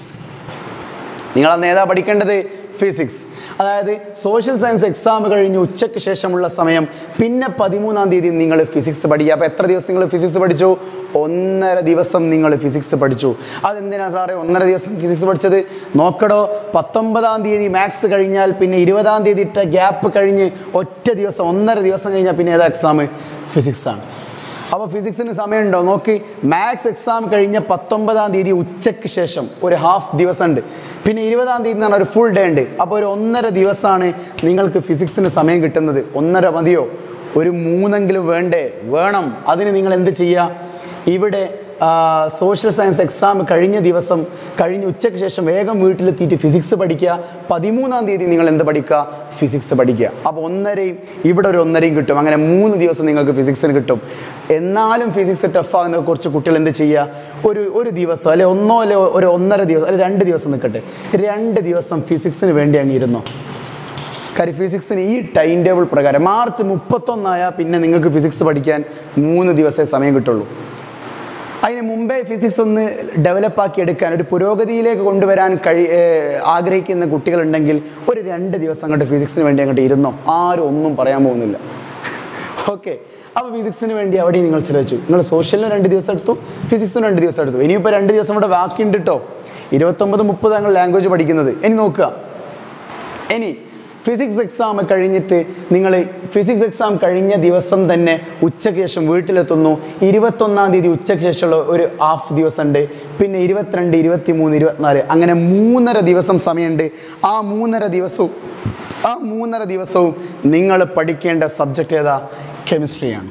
നിങ്ങൾ അന്ന് ഏതാ പഠിക്കേണ്ടത് ഫിസിക്സ് അതായത് സോഷ്യൽ സയൻസ് എക്സാം കഴിഞ്ഞ് ഉച്ചയ്ക്ക് ശേഷമുള്ള സമയം പിന്നെ പതിമൂന്നാം തീയതി നിങ്ങൾ ഫിസിക്സ് പഠിക്കുക അപ്പോൾ എത്ര ദിവസം നിങ്ങൾ ഫിസിക്സ് പഠിച്ചു ഒന്നര ദിവസം നിങ്ങൾ ഫിസിക്സ് പഠിച്ചു അതെന്തിനാ സാറേ ഒന്നര ദിവസം ഫിസിക്സ് പഠിച്ചത് നോക്കടോ പത്തൊമ്പതാം തീയതി മാത്സ് കഴിഞ്ഞാൽ പിന്നെ ഇരുപതാം തീയതി ഇട്ട ഗ്യാപ്പ് കഴിഞ്ഞ് ഒറ്റ ദിവസം ഒന്നര ദിവസം കഴിഞ്ഞാൽ പിന്നെ ഏതാ എക്സാം ഫിസിക്സ് ആണ് അപ്പോൾ ഫിസിക്സിന് സമയമുണ്ടോ നോക്ക് മാത്സ് എക്സാം കഴിഞ്ഞ പത്തൊമ്പതാം തീയതി ഉച്ചയ്ക്ക് ശേഷം ഒരു ഹാഫ് ദിവസം ഉണ്ട് പിന്നെ ഇരുപതാം തീയതി എന്ന് പറഞ്ഞാൽ ഒരു ഫുൾ ഡേ ഉണ്ട് അപ്പോൾ ഒരു ഒന്നര ദിവസമാണ് നിങ്ങൾക്ക് ഫിസിക്സിന് സമയം കിട്ടുന്നത് ഒന്നര മതിയോ ഒരു മൂന്നെങ്കിലും വേണ്ടേ വേണം അതിന് നിങ്ങൾ എന്ത് ചെയ്യുക ഇവിടെ സോഷ്യൽ സയൻസ് എക്സാം കഴിഞ്ഞ ദിവസം കഴിഞ്ഞ ഉച്ചയ്ക്ക് ശേഷം വേഗം വീട്ടിലെത്തിയിട്ട് ഫിസിക്സ് പഠിക്കുക പതിമൂന്നാം തീയതി നിങ്ങൾ എന്ത് പഠിക്കുക ഫിസിക്സ് പഠിക്കുക അപ്പോൾ ഒന്നരയും ഇവിടെ ഒരു ഒന്നരയും കിട്ടും അങ്ങനെ മൂന്ന് ദിവസം നിങ്ങൾക്ക് ഫിസിക്സിന് കിട്ടും എന്നാലും ഫിസിക്സ് ടഫാകുന്ന കുറച്ച് കുട്ടികൾ എന്ത് ചെയ്യുക ഒരു ഒരു ദിവസം അല്ലെ ഒന്നോ അല്ലെ ഒരു ഒന്നര ദിവസം അല്ലെ രണ്ട് ദിവസം നിൽക്കട്ടെ രണ്ട് ദിവസം ഫിസിക്സിന് വേണ്ടി അങ്ങ് ഇരുന്നോ കാര്യം ഫിസിക്സിന് ഈ ടൈം ടേബിൾ പ്രകാരം മാർച്ച് മുപ്പത്തൊന്നായാൽ പിന്നെ നിങ്ങൾക്ക് ഫിസിക്സ് പഠിക്കാൻ മൂന്ന് ദിവസമേ സമയം കിട്ടുള്ളൂ അതിന് മുമ്പേ ഫിസിക്സ് ഒന്ന് ഡെവലപ്പാക്കി എടുക്കാൻ ഒരു പുരോഗതിയിലേക്ക് കൊണ്ടുവരാൻ കഴി ഏർ ആഗ്രഹിക്കുന്ന കുട്ടികളുണ്ടെങ്കിൽ ഒരു രണ്ട് ദിവസം അങ്ങോട്ട് ഫിസിക്സിന് വേണ്ടി അങ്ങോട്ട് ഇരുന്നോ ആരും ഒന്നും പറയാൻ പോകുന്നില്ല ഓക്കെ അപ്പോൾ ഫിസിക്സിന് വേണ്ടി അവിടെ നിങ്ങൾ ചിലവച്ചു നിങ്ങൾ സോഷ്യലിന് രണ്ട് ദിവസം എടുത്തു ഫിസിക്സിന് രണ്ട് ദിവസം എടുത്തു ഇനിയിപ്പോൾ രണ്ട് ദിവസം ഇവിടെ ബാക്കിയുണ്ട് കേട്ടോ ഇരുപത്തൊമ്പത് മുപ്പത് നിങ്ങൾ ലാംഗ്വേജ് പഠിക്കുന്നത് ഇനി നോക്കുക ഇനി ഫിസിക്സ് എക്സാം കഴിഞ്ഞിട്ട് നിങ്ങൾ ഫിസിക്സ് എക്സാം കഴിഞ്ഞ ദിവസം തന്നെ ഉച്ചയ്ക്ക് ശേഷം വീട്ടിലെത്തുന്നു ഇരുപത്തൊന്നാം തീയതി ഉച്ചയ്ക്ക് ശേഷമുള്ള ഒരു ഹാഫ് ദിവസം ഉണ്ട് പിന്നെ ഇരുപത്തിരണ്ട് ഇരുപത്തി മൂന്ന് ഇരുപത്തിനാല് അങ്ങനെ മൂന്നര ദിവസം സമയമുണ്ട് ആ മൂന്നര ദിവസവും ആ മൂന്നര ദിവസവും നിങ്ങൾ പഠിക്കേണ്ട സബ്ജക്റ്റ് ഏതാ കെമിസ്ട്രിയാണ്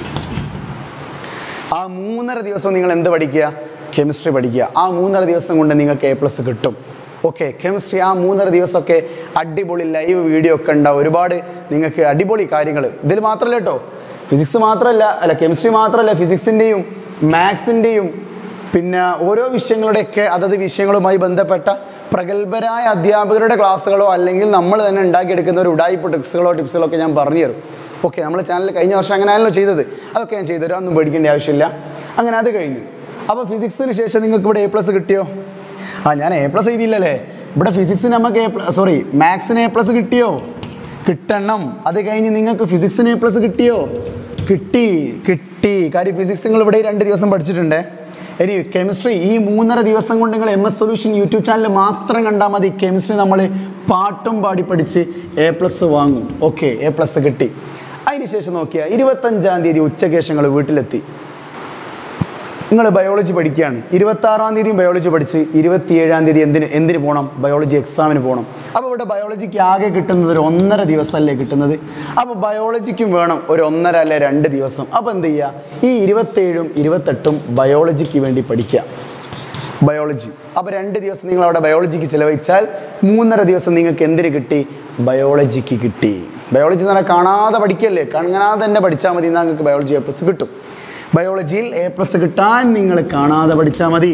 ആ മൂന്നര ദിവസം നിങ്ങൾ എന്ത് പഠിക്കുക കെമിസ്ട്രി പഠിക്കുക ആ മൂന്നര ദിവസം കൊണ്ട് നിങ്ങൾക്ക് എ പ്ലസ് കിട്ടും ഓക്കെ കെമിസ്ട്രി ആ മൂന്നര ദിവസമൊക്കെ അടിപൊളി ലൈവ് വീഡിയോ ഒക്കെ ഉണ്ടാവും ഒരുപാട് നിങ്ങൾക്ക് അടിപൊളി കാര്യങ്ങൾ ഇതിൽ മാത്രമല്ല കേട്ടോ ഫിസിക്സ് മാത്രമല്ല അല്ല കെമിസ്ട്രി മാത്രമല്ല ഫിസിക്സിൻ്റെയും മാത്സിൻ്റെയും പിന്നെ ഓരോ വിഷയങ്ങളുടെയൊക്കെ അതത് വിഷയങ്ങളുമായി ബന്ധപ്പെട്ട പ്രഗത്ഭരായ അധ്യാപകരുടെ ക്ലാസ്സുകളോ അല്ലെങ്കിൽ നമ്മൾ തന്നെ ഉണ്ടാക്കിയെടുക്കുന്ന ഒരു ഉടായ്പ ട്രിക്സുകളോ ടിപ്സുകളോ ഒക്കെ ഞാൻ പറഞ്ഞു തരും ഓക്കെ നമ്മുടെ ചാനൽ കഴിഞ്ഞ വർഷം അങ്ങനെയാണല്ലോ ചെയ്തത് അതൊക്കെ ഞാൻ ചെയ്തുതരാം ഒന്നും പേടിക്കേണ്ട ആവശ്യമില്ല അങ്ങനെ അത് കഴിഞ്ഞു അപ്പോൾ ഫിസിക്സിന് ശേഷം നിങ്ങൾക്ക് ഇവിടെ എ പ്ലസ് കിട്ടിയോ ആ ഞാൻ എ പ്ലസ് എഴുതിയില്ലല്ലേ ഇവിടെ ഫിസിക്സിന് നമുക്ക് എ പ്ലസ് സോറി മാത്സിന് എ പ്ലസ് കിട്ടിയോ കിട്ടണം അത് കഴിഞ്ഞ് നിങ്ങൾക്ക് ഫിസിക്സിന് എ പ്ലസ് കിട്ടിയോ കിട്ടി കിട്ടി കാര്യം ഫിസിക്സ് നിങ്ങൾ ഇവിടെ രണ്ട് ദിവസം പഠിച്ചിട്ടുണ്ടേ ഇനി കെമിസ്ട്രി ഈ മൂന്നര ദിവസം കൊണ്ട് നിങ്ങൾ M S solution YouTube channel മാത്രം കണ്ടാൽ മതി കെമിസ്ട്രി നമ്മൾ പാട്ടും പാടി പഠിച്ച് എ പ്ലസ് വാങ്ങും ഓക്കെ എ പ്ലസ് കിട്ടി അതിനുശേഷം നോക്കിയാൽ ഇരുപത്തഞ്ചാം തീയതി ഉച്ചയ്ക്ക് ശേഷം നിങ്ങൾ വീട്ടിലെത്തി നിങ്ങൾ ബയോളജി പഠിക്കുകയാണ് ഇരുപത്താറാം തീയതിയും ബയോളജി പഠിച്ച് ഇരുപത്തിയേഴാം തീയതി എന്തിന് എന്തിന് പോകണം ബയോളജി എക്സാമിന് പോകണം അപ്പോൾ ഇവിടെ ബയോളജിക്ക് ആകെ കിട്ടുന്നത് ഒരു ഒന്നര ദിവസമല്ലേ കിട്ടുന്നത് അപ്പോൾ ബയോളജിക്കും വേണം ഒരു ഒന്നര അല്ലെ രണ്ട് ദിവസം അപ്പോൾ എന്ത് ചെയ്യുക ഈ ഇരുപത്തേഴും ഇരുപത്തെട്ടും ബയോളജിക്ക് വേണ്ടി പഠിക്കുക ബയോളജി അപ്പോൾ രണ്ട് ദിവസം നിങ്ങൾ അവിടെ ബയോളജിക്ക് ചിലവഴിച്ചാൽ മൂന്നര ദിവസം നിങ്ങൾക്ക് എന്തിന് കിട്ടി ബയോളജിക്ക് കിട്ടി ബയോളജി എന്ന് പറഞ്ഞാൽ കാണാതെ പഠിക്കല്ലേ കാണാതെ തന്നെ പഠിച്ചാൽ മതി എന്നാൽ നിങ്ങൾക്ക് ബയോളജി എ പ്ലസ് കിട്ടും ബയോളജിയിൽ എ പ്ലസ് കിട്ടാൻ നിങ്ങൾ കാണാതെ പഠിച്ചാൽ മതി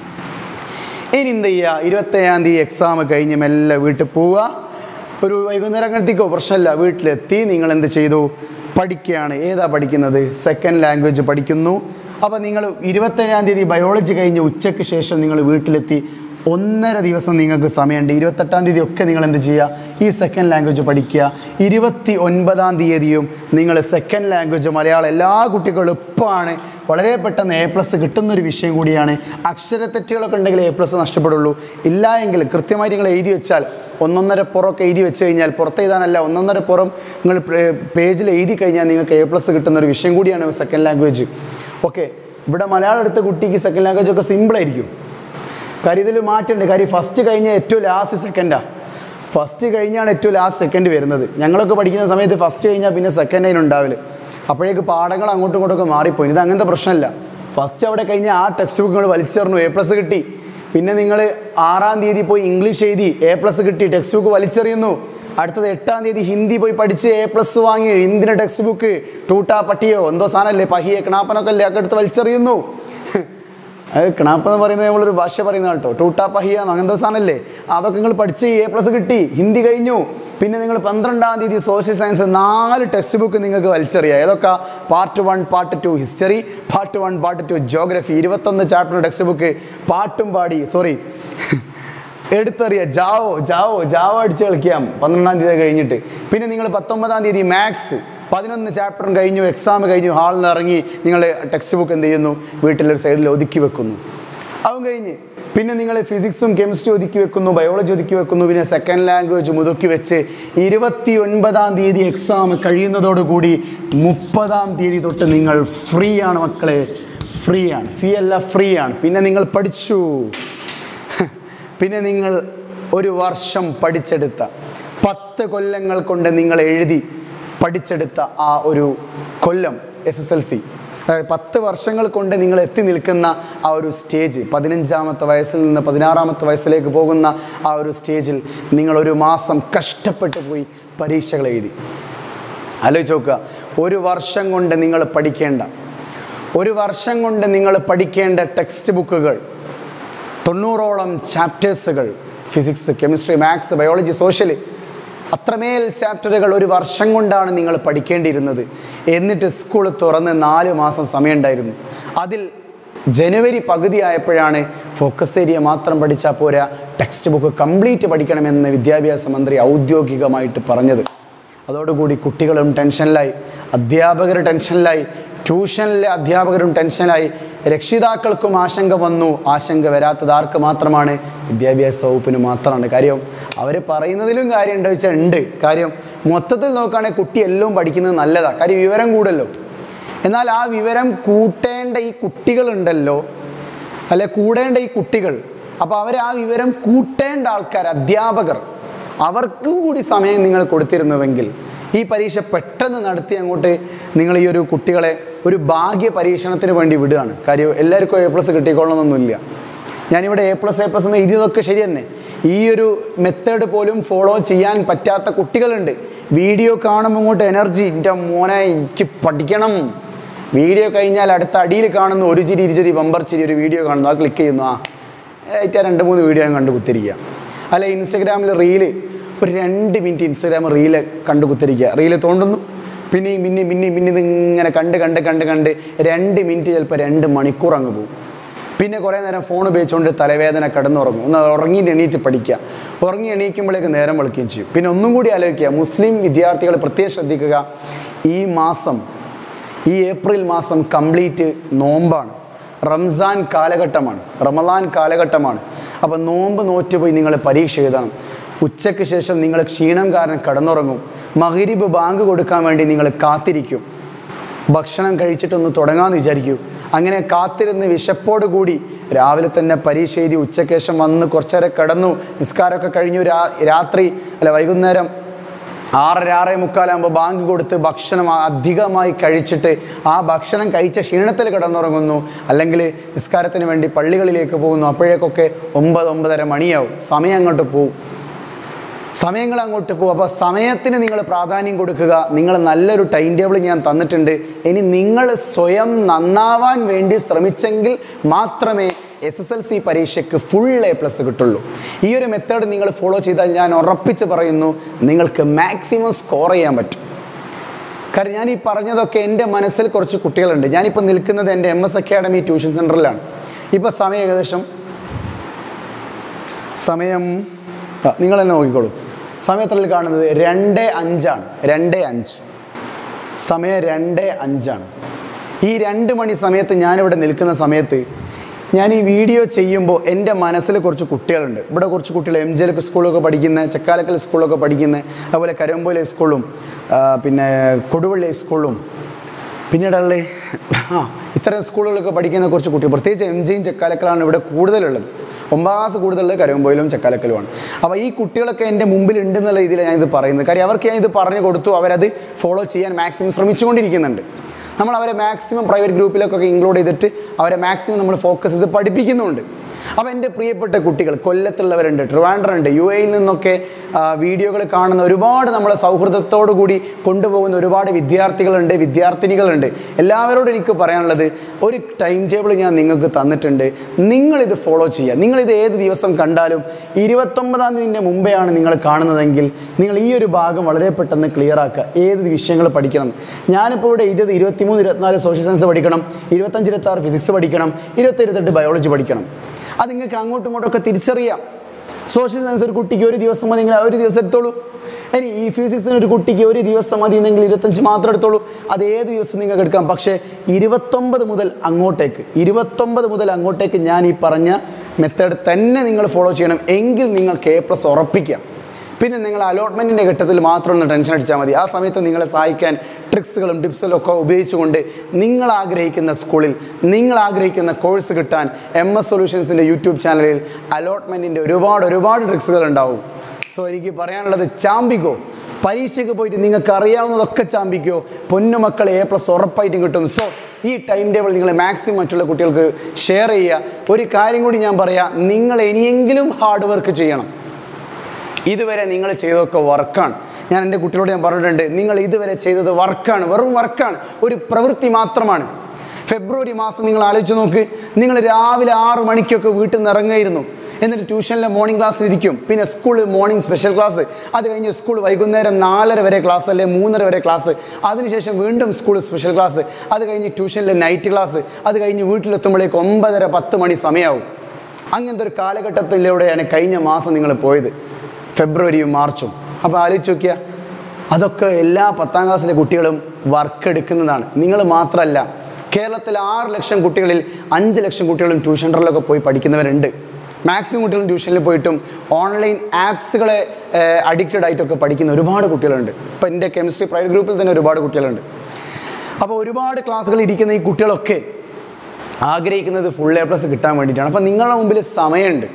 ഇനി എന്ത് ചെയ്യുക ഇരുപത്തേഴാം തീയതി എക്സാം കഴിഞ്ഞ് മെല്ലെ വീട്ടിൽ പോവുക ഒരു വൈകുന്നേരം അങ്ങനത്തേക്കോ പ്രശ്നമില്ല വീട്ടിലെത്തി നിങ്ങൾ എന്ത് ചെയ്തു പഠിക്കുകയാണ് ഏതാ പഠിക്കുന്നത് സെക്കൻഡ് ലാംഗ്വേജ് പഠിക്കുന്നു അപ്പോൾ നിങ്ങൾ ഇരുപത്തേഴാം തീയതി ബയോളജി കഴിഞ്ഞ് ഉച്ചയ്ക്ക് ശേഷം നിങ്ങൾ വീട്ടിലെത്തി ഒന്നര ദിവസം നിങ്ങൾക്ക് സമയമുണ്ട് ഇരുപത്തെട്ടാം തീയതി ഒക്കെ നിങ്ങൾ എന്ത് ചെയ്യുക ഈ സെക്കൻഡ് ലാംഗ്വേജ് പഠിക്കുക ഇരുപത്തി ഒൻപതാം തീയതിയും നിങ്ങൾ സെക്കൻഡ് ലാംഗ്വേജ് മലയാളം എല്ലാ കുട്ടികളും എളുപ്പമാണ് വളരെ പെട്ടെന്ന് എ പ്ലസ് കിട്ടുന്നൊരു വിഷയം കൂടിയാണ് അക്ഷരത്തെറ്റുകളൊക്കെ ഉണ്ടെങ്കിൽ എ പ്ലസ് നഷ്ടപ്പെടുള്ളൂ ഇല്ല എങ്കിൽ കൃത്യമായിട്ട് നിങ്ങൾ എഴുതി വെച്ചാൽ ഒന്നൊന്നര പുറമൊക്കെ എഴുതി വെച്ച് കഴിഞ്ഞാൽ പുറത്ത് എഴുതാനല്ല ഒന്നൊന്നര പുറം നിങ്ങൾ പേജിൽ എഴുതി കഴിഞ്ഞാൽ നിങ്ങൾക്ക് എ പ്ലസ് കിട്ടുന്ന ഒരു വിഷയം കൂടിയാണ് സെക്കൻഡ് ലാംഗ്വേജ് ഓക്കെ ഇവിടെ മലയാളം എടുത്ത കുട്ടിക്ക് സെക്കൻഡ് ലാംഗ്വേജ് ഒക്കെ സിമ്പിളായിരിക്കും കാര്യം ഇതിൽ മാറ്റമുണ്ട് കാര്യം ഫസ്റ്റ് കഴിഞ്ഞ ഏറ്റവും ലാസ്റ്റ് സെക്കൻഡാണ് ഫസ്റ്റ് കഴിഞ്ഞാണ് ഏറ്റവും ലാസ്റ്റ് സെക്കൻഡ് വരുന്നത് ഞങ്ങളൊക്കെ പഠിക്കുന്ന സമയത്ത് ഫസ്റ്റ് കഴിഞ്ഞാൽ പിന്നെ സെക്കൻഡ് അതിന് ഉണ്ടാവില്ല അപ്പോഴേക്ക് പാഠങ്ങൾ അങ്ങോട്ടും ഇങ്ങോട്ടൊക്കെ മാറിപ്പോയി ഇത് അങ്ങനത്തെ പ്രശ്നമല്ല ഫസ്റ്റ് അവിടെ കഴിഞ്ഞാൽ ആ ടെക്സ്റ്റ് ബുക്ക് നിങ്ങൾ വലിച്ചെറിഞ്ഞു എ പ്ലസ് കിട്ടി പിന്നെ നിങ്ങൾ ആറാം തീയതി പോയി ഇംഗ്ലീഷ് എഴുതി എ പ്ലസ് കിട്ടി ടെക്സ്റ്റ് ബുക്ക് വലിച്ചെറിയുന്നു അടുത്തത് എട്ടാം തീയതി ഹിന്ദി പോയി പഠിച്ച് എ പ്ലസ് വാങ്ങി ഹിന്ദിൻ്റെ ടെക്സ്റ്റ് ബുക്ക് ടൂട്ടാ പട്ടിയോ എന്തോ സാധനമല്ലേ പഹിയെ കിണാപ്പനൊക്കെ അല്ലേ ഒക്കെ എടുത്ത് വലിച്ചെറിയുന്നു അത് കിണാപ്പ് എന്ന് പറയുന്നത് നമ്മളൊരു ഭാഷ പറയുന്ന കേട്ടോ ടൂട്ടാ പഹിയാന്ന് അങ്ങനത്തെ സാധനമല്ലേ അതൊക്കെ നിങ്ങൾ പഠിച്ച് എ പ്ലസ് കിട്ടി ഹിന്ദി കഴിഞ്ഞു പിന്നെ നിങ്ങൾ പന്ത്രണ്ടാം തീയതി സോഷ്യൽ സയൻസ് നാല് ടെക്സ്റ്റ് ബുക്ക് നിങ്ങൾക്ക് വലിച്ചെറിയാം ഏതൊക്കെ part one part two history part one part two geography ഇരുപത്തൊന്ന് ചാപ്റ്റർ ടെക്സ്റ്റ് ബുക്ക് പാട്ടും പാടി സോറി എടുത്തറിയ ജാവോ ജാവോ ജാവോ അടിച്ച് കളിക്കാം പന്ത്രണ്ടാം തീയതി കഴിഞ്ഞിട്ട് പിന്നെ നിങ്ങൾ പത്തൊമ്പതാം തീയതി മാത്സ് പതിനൊന്ന് ചാപ്റ്ററും കഴിഞ്ഞു എക്സാം കഴിഞ്ഞു ഹാളിൽ നിന്ന് ഇറങ്ങി നിങ്ങൾ ടെക്സ്റ്റ് ബുക്ക് എന്ത് ചെയ്യുന്നു വീട്ടിലൊരു സൈഡിൽ ഒതുക്കി വെക്കുന്നു അതും കഴിഞ്ഞ് പിന്നെ നിങ്ങൾ ഫിസിക്സും കെമിസ്ട്രി ഒതുക്കി വെക്കുന്നു ബയോളജി ഒതുക്കി വെക്കുന്നു പിന്നെ സെക്കൻഡ് ലാംഗ്വേജ് ഒതുക്കി വെച്ച് ഇരുപത്തി ഒൻപതാം തീയതി എക്സാം കഴിയുന്നതോടുകൂടി മുപ്പതാം തീയതി തൊട്ട് നിങ്ങൾ ഫ്രീ ആണ് മക്കളെ ഫ്രീ ആണ് ഫീ അല്ല ഫ്രീ ആണ് പിന്നെ നിങ്ങൾ പഠിച്ചു പിന്നെ നിങ്ങൾ ഒരു വർഷം പഠിച്ചെടുത്ത പത്ത് കൊല്ലങ്ങൾ കൊണ്ട് നിങ്ങൾ എഴുതി പഠിച്ചെടുത്ത ആ ഒരു കൊല്ലം എസ് എസ് എൽ സി അതായത് പത്ത് വർഷങ്ങൾ കൊണ്ട് നിങ്ങൾ എത്തി നിൽക്കുന്ന ആ ഒരു സ്റ്റേജ് പതിനഞ്ചാമത്തെ വയസ്സിൽ നിന്ന് പതിനാറാമത്തെ വയസ്സിലേക്ക് പോകുന്ന ആ ഒരു സ്റ്റേജിൽ നിങ്ങൾ ഒരു മാസം കഷ്ടപ്പെട്ട് പോയി പരീക്ഷകൾ എഴുതി ആലോചിച്ച് നോക്കുക ഒരു വർഷം കൊണ്ട് നിങ്ങൾ പഠിക്കേണ്ട ഒരു വർഷം കൊണ്ട് നിങ്ങൾ പഠിക്കേണ്ട ടെക്സ്റ്റ് ബുക്കുകൾ തൊണ്ണൂറോളം ചാപ്റ്റേഴ്സുകൾ physics chemistry maths biology social അത്രമേൽ ചാപ്റ്ററുകൾ ഒരു വർഷം കൊണ്ടാണ് നിങ്ങൾ പഠിക്കേണ്ടിയിരുന്നത് എന്നിട്ട് സ്കൂൾ തുറന്ന് നാല് മാസം സമയമുണ്ടായിരുന്നു അതിൽ ജനുവരി പകുതി ആയപ്പോഴാണ് ഫോക്കസ് ഏരിയ മാത്രം പഠിച്ചാൽ പോരാ ടെക്സ്റ്റ് ബുക്ക് കംപ്ലീറ്റ് പഠിക്കണമെന്ന് വിദ്യാഭ്യാസ മന്ത്രി ഔദ്യോഗികമായിട്ട് പറഞ്ഞത് അതോടുകൂടി കുട്ടികളും ടെൻഷനിലായി അധ്യാപകർ ടെൻഷനിലായി ട്യൂഷനിലെ അധ്യാപകരും ടെൻഷനായി രക്ഷിതാക്കൾക്കും ആശങ്ക വന്നു ആശങ്ക വരാത്തത് ആർക്ക് മാത്രമാണ് വിദ്യാഭ്യാസ വകുപ്പിന് മാത്രമാണ് കാര്യം അവർ പറയുന്നതിലും കാര്യം ഉണ്ടോ വെച്ചാൽ ഉണ്ട് കാര്യം മൊത്തത്തിൽ നോക്കുകയാണെങ്കിൽ കുട്ടി എല്ലാം പഠിക്കുന്നത് നല്ലതാണ് കാര്യം വിവരം കൂടല്ലോ എന്നാൽ ആ വിവരം കൂട്ടേണ്ട ഈ കുട്ടികളുണ്ടല്ലോ അല്ലെ കൂടേണ്ട ഈ കുട്ടികൾ അപ്പോൾ അവർ ആ വിവരം കൂട്ടേണ്ട ആൾക്കാർ അധ്യാപകർ അവർക്കും കൂടി സമയം നിങ്ങൾ കൊടുത്തിരുന്നുവെങ്കിൽ ഈ പരീക്ഷ പെട്ടെന്ന് നടത്തി അങ്ങോട്ട് നിങ്ങൾ ഈ ഒരു കുട്ടികളെ ഒരു ഭാഗ്യ പരീക്ഷണത്തിന് വേണ്ടി വിടുകയാണ് കാര്യം എല്ലാവർക്കും എ പ്ലസ് കിട്ടിക്കൊള്ളണമെന്നൊന്നുമില്ല ഞാനിവിടെ എ പ്ലസ് എ പ്ലസ് എന്ന് എഴുതിയതൊക്കെ ശരി തന്നെ ഈ ഒരു മെത്തേഡ് പോലും ഫോളോ ചെയ്യാൻ പറ്റാത്ത കുട്ടികളുണ്ട് വീഡിയോ കാണുമ്പോൾ ഇങ്ങോട്ട് എനർജി എൻ്റെ മോനെ എനിക്ക് പഠിക്കണം വീഡിയോ കഴിഞ്ഞാൽ അടുത്ത അടിയിൽ കാണുന്ന ഒരു ചിരി ഇരുചിരി ബമ്പർ ചിരി ഒരു വീഡിയോ കാണുന്നു ആ ക്ലിക്ക് ചെയ്യുന്നു ആ ഏറ്റവും രണ്ട് മൂന്ന് വീഡിയോ ഞാൻ കണ്ട് കുത്തിരിക്കുക അല്ല ഇൻസ്റ്റഗ്രാമിൽ റീല് ഒരു രണ്ട് മിനിറ്റ് ഇൻസ്റ്റഗ്രാം റീല് കണ്ട് കുത്തിരിക്കുക റീല് തോണ്ടുന്നു പിന്നെയും പിന്നെയും പിന്നെയും പിന്നെ ഇതിങ്ങനെ കണ്ട് കണ്ട് കണ്ട് കണ്ട് രണ്ട് മിനിറ്റ് ചിലപ്പോൾ രണ്ട് മണിക്കൂർ അങ്ങ് പോകും പിന്നെ കുറേ നേരം ഫോൺ ഉപയോഗിച്ചുകൊണ്ട് തലവേദന കിടന്നുറങ്ങും ഒന്ന് ഉറങ്ങി എണീറ്റ് പഠിക്കുക ഉറങ്ങി എണീക്കുമ്പോഴേക്ക് നേരം വെളുക്കുകയും ചെയ്യും പിന്നെ ഒന്നും കൂടി ആലോചിക്കുക മുസ്ലിം വിദ്യാർത്ഥികൾ പ്രത്യേകം ശ്രദ്ധിക്കുക ഈ മാസം ഈ ഏപ്രിൽ മാസം കംപ്ലീറ്റ് നോമ്പാണ് റംസാൻ കാലഘട്ടമാണ് റമദാൻ കാലഘട്ടമാണ് അപ്പോൾ നോമ്പ് നോറ്റുപോയി നിങ്ങൾ പരീക്ഷ എഴുതണം ഉച്ചയ്ക്ക് ശേഷം നിങ്ങൾ ക്ഷീണം കാരണം കിടന്നുറങ്ങും മകരിബ് ബാങ്ക് കൊടുക്കാൻ വേണ്ടി നിങ്ങൾ കാത്തിരിക്കും ഭക്ഷണം കഴിച്ചിട്ടൊന്ന് തുടങ്ങാമെന്ന് വിചാരിക്കൂ അങ്ങനെ കാത്തിരുന്ന് വിശപ്പോട് കൂടി രാവിലെ തന്നെ പരീക്ഷ എഴുതി ഉച്ചയ്ക്ക് ശേഷം വന്ന് കുറച്ചേരം കിടന്നു നിസ്കാരമൊക്കെ കഴിഞ്ഞു രാ രാത്രി അല്ല വൈകുന്നേരം ആറര ആറേ മുക്കാലാകുമ്പോൾ ബാങ്ക് കൊടുത്ത് ഭക്ഷണം അധികമായി കഴിച്ചിട്ട് ആ ഭക്ഷണം കഴിച്ച ക്ഷീണത്തിൽ കിടന്നുറങ്ങുന്നു അല്ലെങ്കിൽ നിസ്കാരത്തിന് വേണ്ടി പള്ളികളിലേക്ക് പോകുന്നു അപ്പോഴേക്കൊക്കെ ഒമ്പത് ഒമ്പതര മണിയാവും സമയം അങ്ങോട്ട് പോവും സമയങ്ങൾ അങ്ങോട്ട് പോകും അപ്പോൾ സമയത്തിന് നിങ്ങൾ പ്രാധാന്യം കൊടുക്കുക നിങ്ങൾ നല്ലൊരു ടൈം ടേബിൾ ഞാൻ തന്നിട്ടുണ്ട് ഇനി നിങ്ങൾ സ്വയം നന്നാവാൻ വേണ്ടി ശ്രമിച്ചെങ്കിൽ മാത്രമേ എസ് എസ് എൽ സി പരീക്ഷയ്ക്ക് ഫുൾ എ പ്ലസ് കിട്ടുള്ളൂ ഈ ഒരു മെത്തേഡ് നിങ്ങൾ ഫോളോ ചെയ്താൽ ഞാൻ ഉറപ്പിച്ച് പറയുന്നു നിങ്ങൾക്ക് മാക്സിമം സ്കോർ ചെയ്യാൻ പറ്റും കാരണം ഞാൻ ഈ പറഞ്ഞതൊക്കെ എൻ്റെ മനസ്സിൽ കുറച്ച് കുട്ടികളുണ്ട് ഞാനിപ്പോൾ നിൽക്കുന്നത് എൻ്റെ എം എസ് അക്കാഡമി ട്യൂഷൻ സെൻറ്ററിലാണ് ഇപ്പോൾ സമയം ഏകദേശം സമയം ആ, നിങ്ങൾ തന്നെ നോക്കിക്കോളൂ സമയത്തിൽ കാണുന്നത് രണ്ട് അഞ്ചാണ് രണ്ട് അഞ്ച് സമയം രണ്ട് അഞ്ചാണ് ഈ രണ്ട് മണി സമയത്ത് ഞാനിവിടെ നിൽക്കുന്ന സമയത്ത് ഞാൻ ഈ വീഡിയോ ചെയ്യുമ്പോൾ എൻ്റെ മനസ്സിൽ കുറച്ച് കുട്ടികളുണ്ട് ഇവിടെ കുറച്ച് കുട്ടികൾ എം ജെ എൽ സ്കൂളൊക്കെ പഠിക്കുന്ന ചെക്കാലക്കൽ സ്കൂളൊക്കെ പഠിക്കുന്ന അതുപോലെ കരമ്പോല സ്കൂളും ആ, പിന്നെ കൊടുവള്ളി സ്കൂളും പിന്നീടുള്ള ആ ഇത്തരം സ്കൂളുകളൊക്കെ പഠിക്കുന്ന കുറച്ച് കുട്ടികൾ പ്രത്യേകിച്ച് എം ജിയും ചെക്കാലക്കലാണ് ഇവിടെ കൂടുതലുള്ളത് ഒമ്പതാം ക്ലാസ് കൂടുതലുള്ളത് കരുവമ്പോയിലും ചെക്കാലക്കലുമാണ് അപ്പോൾ ഈ കുട്ടികളൊക്കെ എൻ്റെ മുമ്പിൽ ഉണ്ടെന്നുള്ള രീതിയിൽ ഞാനിത് പറയുന്നത് കാര്യം അവർക്ക് ഞാൻ ഇത് പറഞ്ഞു കൊടുത്തു അവരത് ഫോളോ ചെയ്യാൻ മാക്സിമം ശ്രമിച്ചുകൊണ്ടിരിക്കുന്നുണ്ട് നമ്മൾ അവരെ മാക്സിമം പ്രൈവറ്റ് ഗ്രൂപ്പിലൊക്കെ ഇൻക്ലൂഡ് ചെയ്തിട്ട് അവരെ മാക്സിമം നമ്മൾ ഫോക്കസ് ചെയ്ത് പഠിപ്പിക്കുന്നുണ്ട് അപ്പോൾ എൻ്റെ പ്രിയപ്പെട്ട കുട്ടികൾ കൊല്ലത്തുള്ളവരുണ്ട് ട്രിവാൻഡ്രം ഉണ്ട് യു എയിൽ നിന്നൊക്കെ വീഡിയോകൾ കാണുന്ന ഒരുപാട് നമ്മളെ സൗഹൃദത്തോടു കൂടി കൊണ്ടുപോകുന്ന ഒരുപാട് വിദ്യാർത്ഥികളുണ്ട് വിദ്യാർത്ഥിനികളുണ്ട് എല്ലാവരോടും എനിക്ക് പറയാനുള്ളത് ഒരു ടൈം ടേബിൾ ഞാൻ നിങ്ങൾക്ക് തന്നിട്ടുണ്ട് നിങ്ങളിത് ഫോളോ ചെയ്യുക നിങ്ങളിത് ഏത് ദിവസം കണ്ടാലും ഇരുപത്തൊമ്പതാം തീയതിൻ്റെ മുമ്പെയാണ് നിങ്ങൾ കാണുന്നതെങ്കിൽ നിങ്ങൾ ഈ ഒരു ഭാഗം വളരെ പെട്ടെന്ന് ക്ലിയർ ആക്കുക ഏത് വിഷയങ്ങൾ പഠിക്കണം ഞാനിപ്പോൾ ഇവിടെ ഇരുപത് ഇരുപത്തിമൂന്ന് ഇരുപത്തിനാല് സോഷ്യൽ സയൻസ് പഠിക്കണം ഇരുപത്തഞ്ച് ഇരുപത്താറ് ഫിസിക്സ് പഠിക്കണം ഇരുപത്തി ഇരുപത്തെട്ട് ബയോളജി പഠിക്കണം അത് നിങ്ങൾക്ക് അങ്ങോട്ടും ഇങ്ങോട്ടൊക്കെ തിരിച്ചറിയാം സോഷ്യൽ സയൻസ് ഒരു കുട്ടിക്ക് ഒരു ദിവസം മതി എങ്കിൽ ആ ഒരു ദിവസം എടുത്തോളൂ ഇനി ഈ ഫിസിക്സിന് ഒരു കുട്ടിക്ക് ഒരു ദിവസം മതി എന്നെങ്കിൽ ഇരുപത്തഞ്ച് മാത്രം എടുത്തോളൂ അത് ഏത് ദിവസം നിങ്ങൾക്ക് എടുക്കാം പക്ഷേ ഇരുപത്തൊമ്പത് മുതൽ അങ്ങോട്ടേക്ക് ഇരുപത്തൊമ്പത് മുതൽ അങ്ങോട്ടേക്ക് ഞാൻ ഈ പറഞ്ഞ മെത്തേഡ് തന്നെ നിങ്ങൾ ഫോളോ ചെയ്യണം എങ്കിൽ നിങ്ങൾക്ക് എ പ്ലസ് ഉറപ്പിക്കാം പിന്നെ നിങ്ങൾ അലോട്ട്മെൻറ്റിൻ്റെ ഘട്ടത്തിൽ മാത്രം ഒന്ന് ടെൻഷൻ അടിച്ചാൽ മതി ആ സമയത്ത് നിങ്ങളെ സഹായിക്കാൻ ട്രിക്സുകളും ടിപ്സുകളും ഒക്കെ ഉപയോഗിച്ചുകൊണ്ട് നിങ്ങൾ ആഗ്രഹിക്കുന്ന സ്കൂളിൽ നിങ്ങൾ ആഗ്രഹിക്കുന്ന കോഴ്സ് കിട്ടാൻ എം എസ് സൊല്യൂഷൻസിൻ്റെ യൂട്യൂബ് ചാനലിൽ അലോട്ട്മെൻറ്റിൻ്റെ ഒരുപാട് ഒരുപാട് ട്രിക്സുകൾ ഉണ്ടാവും സോ എനിക്ക് പറയാനുള്ളത് ചാമ്പിക്കോ പരീക്ഷയ്ക്ക് പോയിട്ട് നിങ്ങൾക്ക് അറിയാവുന്നതൊക്കെ ചാമ്പിക്കോ പൊന്നുമക്കളെ എ പ്ലസ് ഉറപ്പായിട്ടും കിട്ടും സോ ഈ ടൈം ടേബിൾ നിങ്ങൾ മാക്സിമം മറ്റുള്ള കുട്ടികൾക്ക് ഷെയർ ചെയ്യുക ഒരു കാര്യം കൂടി ഞാൻ പറയാം നിങ്ങൾ ഇനിയെങ്കിലും ഹാർഡ് വർക്ക് ചെയ്യണം ഇതുവരെ നിങ്ങൾ ചെയ്തതൊക്കെ വർക്കാണ് ഞാൻ എൻ്റെ കുട്ടികളോട് ഞാൻ പറഞ്ഞിട്ടുണ്ട് നിങ്ങൾ ഇതുവരെ ചെയ്തത് വർക്കാണ് വെറും വർക്കാണ് ഒരു പ്രവൃത്തി മാത്രമാണ് ഫെബ്രുവരി മാസം നിങ്ങൾ ആലോചിച്ച് നോക്ക് നിങ്ങൾ രാവിലെ ആറ് മണിക്കൊക്കെ വീട്ടിൽ നിന്ന് ഇറങ്ങുമായിരുന്നു എന്നിട്ട് ട്യൂഷനിലെ മോർണിംഗ് ക്ലാസ്സിൽ ഇരിക്കും പിന്നെ സ്കൂൾ മോർണിംഗ് സ്പെഷ്യൽ ക്ലാസ് അത് കഴിഞ്ഞ് സ്കൂൾ വൈകുന്നേരം നാലര വരെ ക്ലാസ് അല്ലെ മൂന്നര വരെ ക്ലാസ് അതിനുശേഷം വീണ്ടും സ്കൂൾ സ്പെഷ്യൽ ക്ലാസ് അത് കഴിഞ്ഞ് ട്യൂഷനിലെ നൈറ്റ് ക്ലാസ് അത് കഴിഞ്ഞ് വീട്ടിലെത്തുമ്പോഴേക്ക് ഒമ്പതര പത്ത് മണി സമയമാവും അങ്ങനത്തെ ഒരു കാലഘട്ടത്തിലൂടെയാണ് കഴിഞ്ഞ മാസം നിങ്ങൾ പോയത് ഫെബ്രുവരിയും മാർച്ചും അപ്പോൾ ആലോചിച്ച് നോക്കിയാൽ അതൊക്കെ എല്ലാ പത്താം ക്ലാസ്സിലെ കുട്ടികളും വർക്ക് എടുക്കുന്നതാണ് നിങ്ങൾ മാത്രമല്ല കേരളത്തിൽ ആറ് ലക്ഷം കുട്ടികളിൽ അഞ്ച് ലക്ഷം കുട്ടികളും ട്യൂഷൻ സെൻ്ററിലൊക്കെ പോയി പഠിക്കുന്നവരുണ്ട് മാക്സിമം കുട്ടികളും ട്യൂഷനിൽ പോയിട്ടും ഓൺലൈൻ ആപ്സുകളെ അഡിക്റ്റഡ് ആയിട്ടൊക്കെ പഠിക്കുന്ന ഒരുപാട് കുട്ടികളുണ്ട് ഇപ്പോൾ എൻ്റെ കെമിസ്ട്രി പ്രൈവറ്റ് ഗ്രൂപ്പിൽ തന്നെ ഒരുപാട് കുട്ടികളുണ്ട് അപ്പോൾ ഒരുപാട് ക്ലാസ്സുകൾ ഇരിക്കുന്ന ഈ കുട്ടികളൊക്കെ ആഗ്രഹിക്കുന്നത് ഫുൾ എ പ്ലസ് കിട്ടാൻ വേണ്ടിയിട്ടാണ് അപ്പോൾ നിങ്ങളുടെ മുമ്പിൽ സമയമുണ്ട്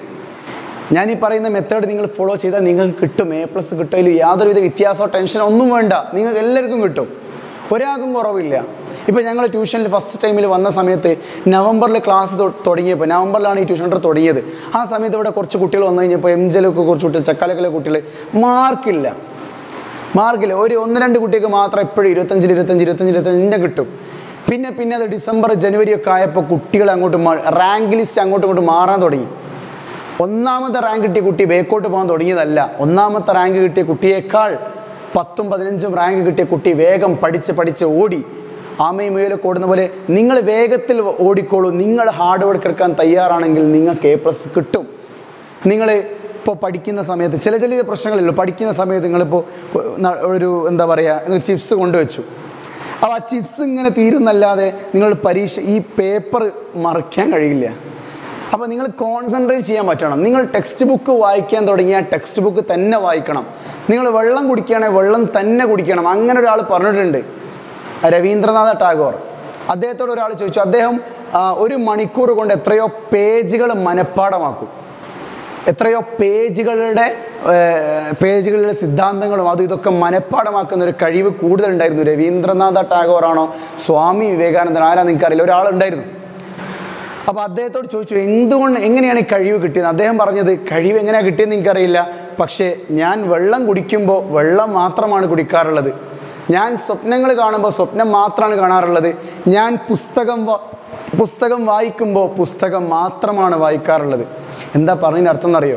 ഞാൻ ഈ പറയുന്ന മെത്തേഡ് നിങ്ങൾ ഫോളോ ചെയ്താൽ നിങ്ങൾക്ക് കിട്ടും എ പ്ലസ് കിട്ടുമതിൽ യാതൊരുവിധ വ്യത്യാസമോ ടെൻഷനോ ഒന്നും വേണ്ട നിങ്ങൾക്ക് എല്ലാവർക്കും കിട്ടും ഒരാൾക്കും കുറവില്ല ഇപ്പോൾ ഞങ്ങൾ ട്യൂഷനിൽ ഫസ്റ്റ് ടൈമിൽ വന്ന സമയത്ത് നവംബറിൽ ക്ലാസ് തുടങ്ങിയപ്പോൾ നവംബറിലാണ് ഈ ട്യൂഷൻ സെൻറ്റർ തുടങ്ങിയത് ആ സമയത്ത് ഇവിടെ കുറച്ച് കുട്ടികൾ വന്നു കഴിഞ്ഞപ്പോൾ എം ജലൊക്കെ കുറച്ച് കുട്ടികൾ ചക്കാലക്കലെ കുട്ടികൾ മാർക്കില്ല മാർക്കില്ല ഒരു ഒന്ന് രണ്ട് കുട്ടികൾക്ക് മാത്രം എപ്പോഴും ഇരുപത്തഞ്ചിൽ ഇരുപത്തഞ്ച് ഇരുപത്തഞ്ച് ഇരുപത്തഞ്ചിൻ്റെ കിട്ടും പിന്നെ പിന്നെ അത് ഡിസംബർ ജനുവരി ഒക്കെ ആയപ്പോൾ കുട്ടികൾ അങ്ങോട്ട് റാങ്ക് ലിസ്റ്റ് അങ്ങോട്ടും ഇങ്ങോട്ട് മാറാൻ തുടങ്ങി ഒന്നാമത്തെ റാങ്ക് കിട്ടിയ കുട്ടി ബേക്കോട്ട് പോകാൻ തുടങ്ങിയതല്ല ഒന്നാമത്തെ റാങ്ക് കിട്ടിയ കുട്ടിയേക്കാൾ പത്തും പതിനഞ്ചും റാങ്ക് കിട്ടിയ കുട്ടി വേഗം പഠിച്ച് പഠിച്ച് ഓടി ആമയും മുയലൊക്കെ ഓടുന്ന പോലെ നിങ്ങൾ വേഗത്തിൽ ഓടിക്കോളൂ നിങ്ങൾ ഹാർഡ് വർക്ക് എടുക്കാൻ തയ്യാറാണെങ്കിൽ നിങ്ങൾക്ക് എ പ്ലസ് കിട്ടും നിങ്ങൾ ഇപ്പോൾ പഠിക്കുന്ന സമയത്ത് ചില ചില പ്രശ്നങ്ങളില്ലോ പഠിക്കുന്ന സമയത്ത് നിങ്ങളിപ്പോൾ ന- ഒരു എന്താ പറയുക ചിപ്സ് കൊണ്ടുവച്ചു അപ്പോൾ ആ ചിപ്സ് ഇങ്ങനെ തീരുന്നല്ലാതെ നിങ്ങൾ പരീക്ഷ ഈ പേപ്പർ മറിക്കാൻ കഴിയില്ല അപ്പോൾ നിങ്ങൾ കോൺസെൻട്രേറ്റ് ചെയ്യാൻ പറ്റണം നിങ്ങൾ ടെക്സ്റ്റ് ബുക്ക് വായിക്കാൻ തുടങ്ങിയാൽ ടെക്സ്റ്റ് ബുക്ക് തന്നെ വായിക്കണം നിങ്ങൾ വെള്ളം കുടിക്കുകയാണെങ്കിൽ വെള്ളം തന്നെ കുടിക്കണം അങ്ങനെ ഒരാൾ പറഞ്ഞിട്ടുണ്ട് രവീന്ദ്രനാഥ ടാഗോർ അദ്ദേഹത്തോട് ഒരാൾ ചോദിച്ചു അദ്ദേഹം ആ, ഒരു മണിക്കൂർ കൊണ്ട് എത്രയോ പേജുകൾ മനഃപ്പാടമാക്കും എത്രയോ പേജുകളുടെ ഏർ, പേജുകളിലെ സിദ്ധാന്തങ്ങളും അതും ഇതൊക്കെ മനഃപ്പാടമാക്കുന്ന ഒരു കഴിവ് കൂടുതലുണ്ടായിരുന്നു രവീന്ദ്രനാഥ ടാഗോറാണോ സ്വാമി വിവേകാനന്ദൻ ആരാ നിങ്ങൾക്കറിയില്ല ഒരാളുണ്ടായിരുന്നു അപ്പോൾ അദ്ദേഹത്തോട് ചോദിച്ചു എന്തുകൊണ്ട് എങ്ങനെയാണ് ഈ കഴിവ് കിട്ടിയത് അദ്ദേഹം പറഞ്ഞത് കഴിവ് എങ്ങനെയാണ് കിട്ടിയെന്ന് എനിക്കറിയില്ല പക്ഷേ ഞാൻ വെള്ളം കുടിക്കുമ്പോൾ വെള്ളം മാത്രമാണ് കുടിക്കാറുള്ളത് ഞാൻ സ്വപ്നങ്ങൾ കാണുമ്പോൾ സ്വപ്നം മാത്രമാണ് കാണാറുള്ളത് ഞാൻ പുസ്തകം വ- പുസ്തകം വായിക്കുമ്പോൾ പുസ്തകം മാത്രമാണ് വായിക്കാറുള്ളത് എന്താ പറഞ്ഞതിന് അർത്ഥം എന്നറിയോ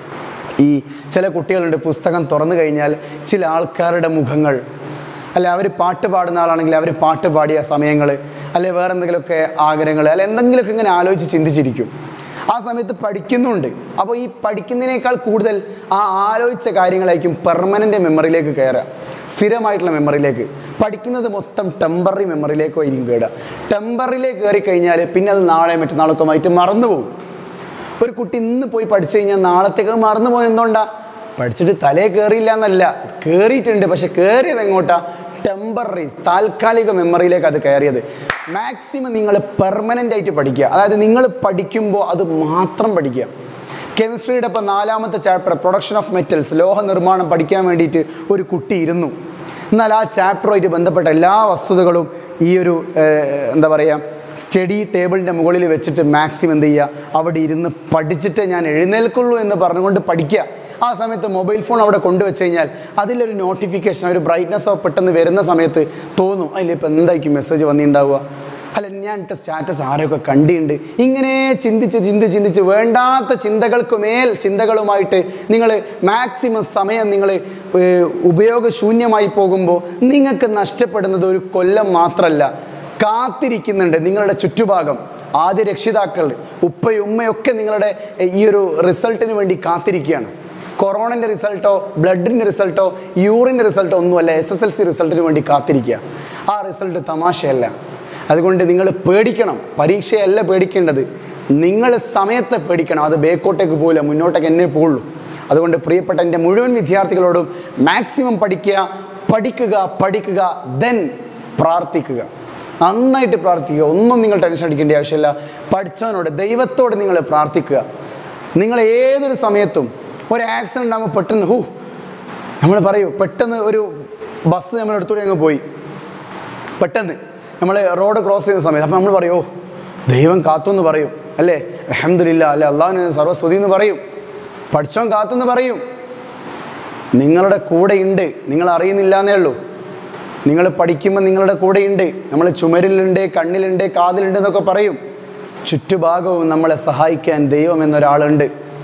ഈ ചില കുട്ടികളുണ്ട് പുസ്തകം തുറന്നു കഴിഞ്ഞാൽ ചില ആൾക്കാരുടെ മുഖങ്ങൾ അല്ല അവർ പാട്ട് പാടുന്ന ആളാണെങ്കിൽ അവർ പാട്ട് പാടിയ സമയങ്ങൾ അല്ലെ വേറെ എന്തെങ്കിലുമൊക്കെ ആഗ്രഹങ്ങൾ അല്ലെ എന്തെങ്കിലുമൊക്കെ ഇങ്ങനെ ആലോചിച്ച് ചിന്തിച്ചിരിക്കും ആ സമയത്ത് പഠിക്കുന്നുണ്ട് അപ്പോൾ ഈ പഠിക്കുന്നതിനേക്കാൾ കൂടുതൽ ആ ആലോചിച്ച കാര്യങ്ങളായിരിക്കും പെർമനൻ്റ് മെമ്മറിയിലേക്ക് കയറുക സ്ഥിരമായിട്ടുള്ള മെമ്മറിയിലേക്ക് പഠിക്കുന്നത് മൊത്തം ടെമ്പററി മെമ്മറിയിലേക്കോ ആയിരിക്കും കയറുക ടെമ്പറിലേക്ക് കയറി കഴിഞ്ഞാൽ പിന്നെ അത് നാളെ മറ്റന്നാളൊക്കെ ആയിട്ട് മറന്നുപോകും ഒരു കുട്ടി ഇന്ന് പോയി പഠിച്ചു കഴിഞ്ഞാൽ നാളത്തേക്ക് അത് മറന്നു പോയി എന്തുകൊണ്ടാ പഠിച്ചിട്ട് തലേ കയറിയില്ല എന്നല്ല കയറിയിട്ടുണ്ട് പക്ഷെ കയറിയത് എങ്ങോട്ടാ ടെമ്പററി താൽക്കാലിക മെമ്മറിയിലേക്ക് അത് കയറിയത് മാക്സിമം നിങ്ങൾ പെർമനൻ്റ് ആയിട്ട് പഠിക്കുക അതായത് നിങ്ങൾ പഠിക്കുമ്പോൾ അത് മാത്രം പഠിക്കുക കെമിസ്ട്രിയുടെ ഇപ്പോൾ നാലാമത്തെ ചാപ്റ്റർ പ്രൊഡക്ഷൻ ഓഫ് മെറ്റൽസ് ലോഹ നിർമ്മാണം പഠിക്കാൻ വേണ്ടിയിട്ട് ഒരു കുട്ടി ഇരുന്നു എന്നാൽ ആ ചാപ്റ്ററുമായിട്ട് ബന്ധപ്പെട്ട എല്ലാ വസ്തുതകളും ഈ ഒരു ഏർ, എന്താ പറയുക സ്റ്റഡി ടേബിളിൻ്റെ മുകളിൽ വെച്ചിട്ട് മാക്സിമം എന്ത് ചെയ്യുക അവിടെ ഇരുന്ന് പഠിച്ചിട്ട് ഞാൻ എഴുന്നേൽക്കുള്ളൂ എന്ന് പറഞ്ഞുകൊണ്ട് പഠിക്കുക ആ സമയത്ത് മൊബൈൽ ഫോൺ അവിടെ കൊണ്ടുവച്ച് കഴിഞ്ഞാൽ അതിലൊരു നോട്ടിഫിക്കേഷൻ ഒരു ബ്രൈറ്റ്നസ് പെട്ടെന്ന് വരുന്ന സമയത്ത് തോന്നും അതിലിപ്പോൾ എന്തായിരിക്കും മെസ്സേജ് വന്നിട്ടുണ്ടാവുക അല്ല ഞാൻ ഇട്ട സ്റ്റാറ്റസ് ആരൊക്കെ കണ്ടിട്ടുണ്ട് ഇങ്ങനെ ചിന്തിച്ച് ചിന്തിച്ച് ചിന്തിച്ച് വേണ്ടാത്ത ചിന്തകൾക്ക് മേൽ ചിന്തകളുമായിട്ട് നിങ്ങൾ മാക്സിമം സമയം നിങ്ങൾ ഉപയോഗശൂന്യമായി പോകുമ്പോൾ നിങ്ങൾക്ക് നഷ്ടപ്പെടുന്നത് ഒരു കൊല്ലം മാത്രമല്ല കാത്തിരിക്കുന്നുണ്ട് നിങ്ങളുടെ ചുറ്റുഭാഗം ആദ്യ രക്ഷിതാക്കൾ ഉപ്പയും ഉമ്മയൊക്കെ നിങ്ങളുടെ എ, ഈ ഒരു റിസൾട്ടിന് വേണ്ടി കാത്തിരിക്കുകയാണ് കൊറോണൻ്റെ റിസൾട്ടോ ബ്ലഡിൻ്റെ റിസൾട്ടോ യൂറിൻ്റെ റിസൾട്ടോ ഒന്നുമല്ല എസ് എസ് എൽ സി റിസൾട്ടിന് വേണ്ടി കാത്തിരിക്കുക ആ റിസൾട്ട് തമാശയല്ല അതുകൊണ്ട് നിങ്ങൾ പേടിക്കണം പരീക്ഷയല്ല പേടിക്കേണ്ടത് നിങ്ങൾ സമയത്തെ പേടിക്കണം അത് ബേക്കോട്ടേക്ക് പോകില്ല മുന്നോട്ടേക്ക് എന്നെ പോകുള്ളൂ അതുകൊണ്ട് പ്രിയപ്പെട്ട എൻ്റെ മുഴുവൻ വിദ്യാർത്ഥികളോടും മാക്സിമം പഠിക്കുക പഠിക്കുക പഠിക്കുക ദെൻ പ്രാർത്ഥിക്കുക നന്നായിട്ട് പ്രാർത്ഥിക്കുക ഒന്നും നിങ്ങൾ ടെൻഷൻ അടിക്കേണ്ട ആവശ്യമില്ല പഠിച്ചവനോട് ദൈവത്തോട് നിങ്ങൾ പ്രാർത്ഥിക്കുക നിങ്ങൾ ഏതൊരു സമയത്തും ഒരു ആക്സിഡൻ്റ് ഉണ്ടാകുമ്പോൾ പെട്ടെന്ന് ഹൂ നമ്മൾ പറയൂ പെട്ടെന്ന് ഒരു ബസ് നമ്മൾ എടുത്തുകൂടി അങ്ങ് പോയി പെട്ടെന്ന് നമ്മൾ റോഡ് ക്രോസ് ചെയ്യുന്ന സമയത്ത് അപ്പോൾ നമ്മൾ പറയും ഓ ദൈവം കാത്തു എന്ന് പറയും അല്ലേ അഹമ്മദില്ല അല്ലെ അള്ളാഹുവിന് സർവസ്വതി എന്ന് പറയും പഠിച്ചോൻ കാത്തെന്ന് പറയും നിങ്ങളുടെ കൂടെ ഉണ്ട് നിങ്ങൾ അറിയുന്നില്ല എന്നേ ഉള്ളൂ നിങ്ങൾ പഠിക്കുമ്പോൾ നിങ്ങളുടെ കൂടെ ഉണ്ട് നമ്മൾ ചുമരിലുണ്ട് കണ്ണിലുണ്ട് കാതിലുണ്ട് എന്നൊക്കെ പറയും ചുറ്റുഭാഗവും നമ്മളെ സഹായിക്കാൻ ദൈവം എന്നൊരാളുണ്ട്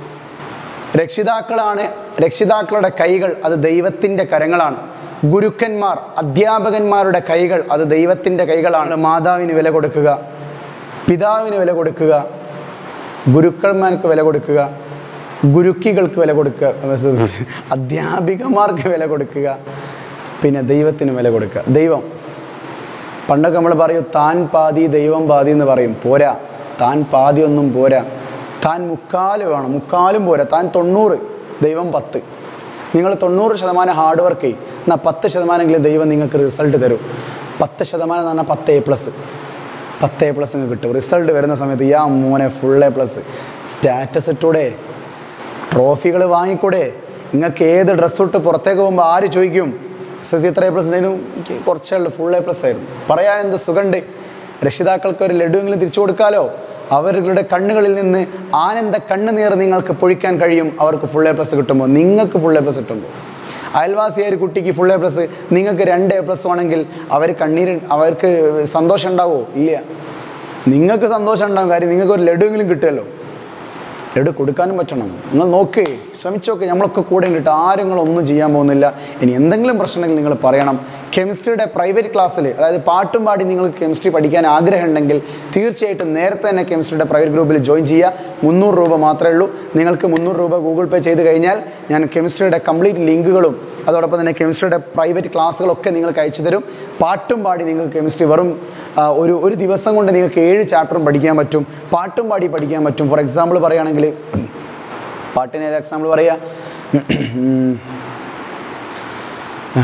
രക്ഷിതാക്കളാണ് രക്ഷിതാക്കളുടെ കൈകൾ അത് ദൈവത്തിൻ്റെ കരങ്ങളാണ് ഗുരുക്കന്മാർ അധ്യാപകന്മാരുടെ കൈകൾ അത് ദൈവത്തിൻ്റെ കൈകളാണ് മാതാവിന് വില കൊടുക്കുക പിതാവിന് വില കൊടുക്കുക ഗുരുക്കന്മാർക്ക് വില കൊടുക്കുക ഗുരുക്കികൾക്ക് വില കൊടുക്കുക അധ്യാപികമാർക്ക് വില കൊടുക്കുക പിന്നെ ദൈവത്തിന് വില കൊടുക്കുക ദൈവം പണ്ടൊക്കെ നമ്മൾ പറയും താൻ പാതി ദൈവം പാതി എന്ന് പറയും പോരാ താൻ പാതി ഒന്നും പോരാ താൻ മുക്കാല് വേണം മുക്കാലും പോരാ താൻ തൊണ്ണൂറ് ദൈവം പത്ത് നിങ്ങൾ തൊണ്ണൂറ് ശതമാനം ഹാർഡ് വർക്ക് ചെയ്യും എന്നാൽ പത്ത് ശതമാനമെങ്കിലും ദൈവം നിങ്ങൾക്ക് റിസൾട്ട് തരും പത്ത് ശതമാനം എന്ന് പറഞ്ഞാൽ പത്ത് എ പ്ലസ് പത്ത് എ പ്ലസ് നിങ്ങൾക്ക് കിട്ടും റിസൾട്ട് വരുന്ന സമയത്ത് യാ മോനെ ഫുൾ എ പ്ലസ് സ്റ്റാറ്റസ് ഇട്ടൂടെ ട്രോഫികൾ വാങ്ങിക്കൂടെ നിങ്ങൾക്ക് ഏത് ഡ്രസ്സ് ഇട്ട് പുറത്തേക്ക് പോകുമ്പോൾ ആര് ചോദിക്കും എസ് എസ് സി എത്ര എ പ്ലസ് ഉണ്ടെങ്കിലും എനിക്ക് കുറച്ചേ ഉള്ളൂ ഫുൾ എ പ്ലസ് ആയിരുന്നു പറയാൻ എന്ത് സുഖമുണ്ട് രക്ഷിതാക്കൾക്ക് ഒരു ലഡുവെങ്കിലും തിരിച്ചു കൊടുക്കാലോ അവരുടെ കണ്ണുകളിൽ നിന്ന് ആനന്ദ കണ്ണുനീർ നിങ്ങൾക്ക് പൊഴിക്കാൻ കഴിയും അവർക്ക് ഫുൾ എ പ്ലസ് കിട്ടുമ്പോൾ നിങ്ങൾക്ക് ഫുൾ എ പ്ലസ് കിട്ടുമ്പോൾ അയൽവാസിയായ ഒരു കുട്ടിക്ക് ഫുൾ എ പ്ലസ് നിങ്ങൾക്ക് രണ്ട് എ പ്ലസ് ആണെങ്കിൽ അവർ കണ്ണീര് അവർക്ക് സന്തോഷം ഉണ്ടാവുമോ ഇല്ല നിങ്ങൾക്ക് സന്തോഷം ഉണ്ടാവും കാര്യം നിങ്ങൾക്ക് ഒരു ലഡുവെങ്കിലും കിട്ടുമല്ലോ ലഡു കൊടുക്കാനും പറ്റണം നിങ്ങൾ നോക്ക് ശ്രമിച്ചോക്കെ നമ്മളൊക്കെ കൂടെ ഉണ്ട് ആരും നിങ്ങളൊന്നും ചെയ്യാൻ പോകുന്നില്ല ഇനി എന്തെങ്കിലും പ്രശ്നമെങ്കിൽ നിങ്ങൾ പറയണം കെമിസ്ട്രിയുടെ പ്രൈവറ്റ് ക്ലാസ്സിൽ അതായത് പാട്ടും പാടി നിങ്ങൾക്ക് കെമിസ്ട്രി പഠിക്കാൻ ആഗ്രഹം ഉണ്ടെങ്കിൽ തീർച്ചയായിട്ടും നേരത്തെ തന്നെ കെമിസ്ട്രിയുടെ പ്രൈവറ്റ് ഗ്രൂപ്പിൽ ജോയിൻ ചെയ്യുക മുന്നൂറ് രൂപ മാത്രമേ ഉള്ളൂ നിങ്ങൾക്ക് മുന്നൂറ് രൂപ ഗൂഗിൾ പേ ചെയ്ത് കഴിഞ്ഞാൽ ഞാൻ കെമിസ്ട്രിയുടെ കംപ്ലീറ്റ് ലിങ്കുകളും അതോടൊപ്പം തന്നെ കെമിസ്ട്രിയുടെ പ്രൈവറ്റ് ക്ലാസ്സുകളൊക്കെ നിങ്ങൾക്ക് അയച്ചു തരും പാട്ടും പാടി നിങ്ങൾക്ക് കെമിസ്ട്രി വെറും ആ, ഒരു ഒരു ദിവസം കൊണ്ട് നിങ്ങൾക്ക് ഏഴ് ചാപ്റ്ററും പഠിക്കാൻ പറ്റും പാട്ടും പാടി പഠിക്കാൻ പറ്റും ഫോർ എക്സാമ്പിൾ പറയുകയാണെങ്കിൽ പാട്ടിന് ഏത് എക്സാമ്പിൾ പറയുക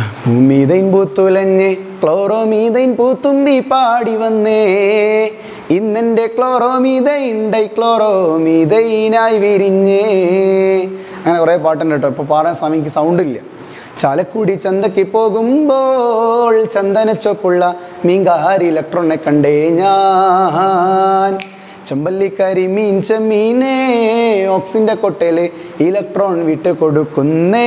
ഭൂമിതൈൻ പൂത്തുലഞ്ഞ് ക്ലോറോമീതൈൻ പൂത്തുമ്പി പാടി വന്നേ ഇന്നെൻ്റെ ക്ലോറോമീതൈൻ ഡൈക്ലോറോമീതൈനായി വിരിഞ്ഞേ അങ്ങനെ കുറേ പാട്ടുണ്ട് കേട്ടോ ഇപ്പോൾ പാടാൻ സമയത്ത് സൗണ്ട് ഇല്ല ചാലക്കുടി ചന്തയ്ക്ക് പോകുമ്പോൾ ചന്ദനച്ചൊപ്പുള്ള മീങ്കാരി ഇലക്ട്രോണിനെ കണ്ടേ ഞാൻ ചെമ്പല്ലിക്കരി മീൻ ചെമ്മീനെ ഓക്സിൻ്റെ കൊട്ടയില് ഇലക്ട്രോൺ വിട്ട് കൊടുക്കുന്നേ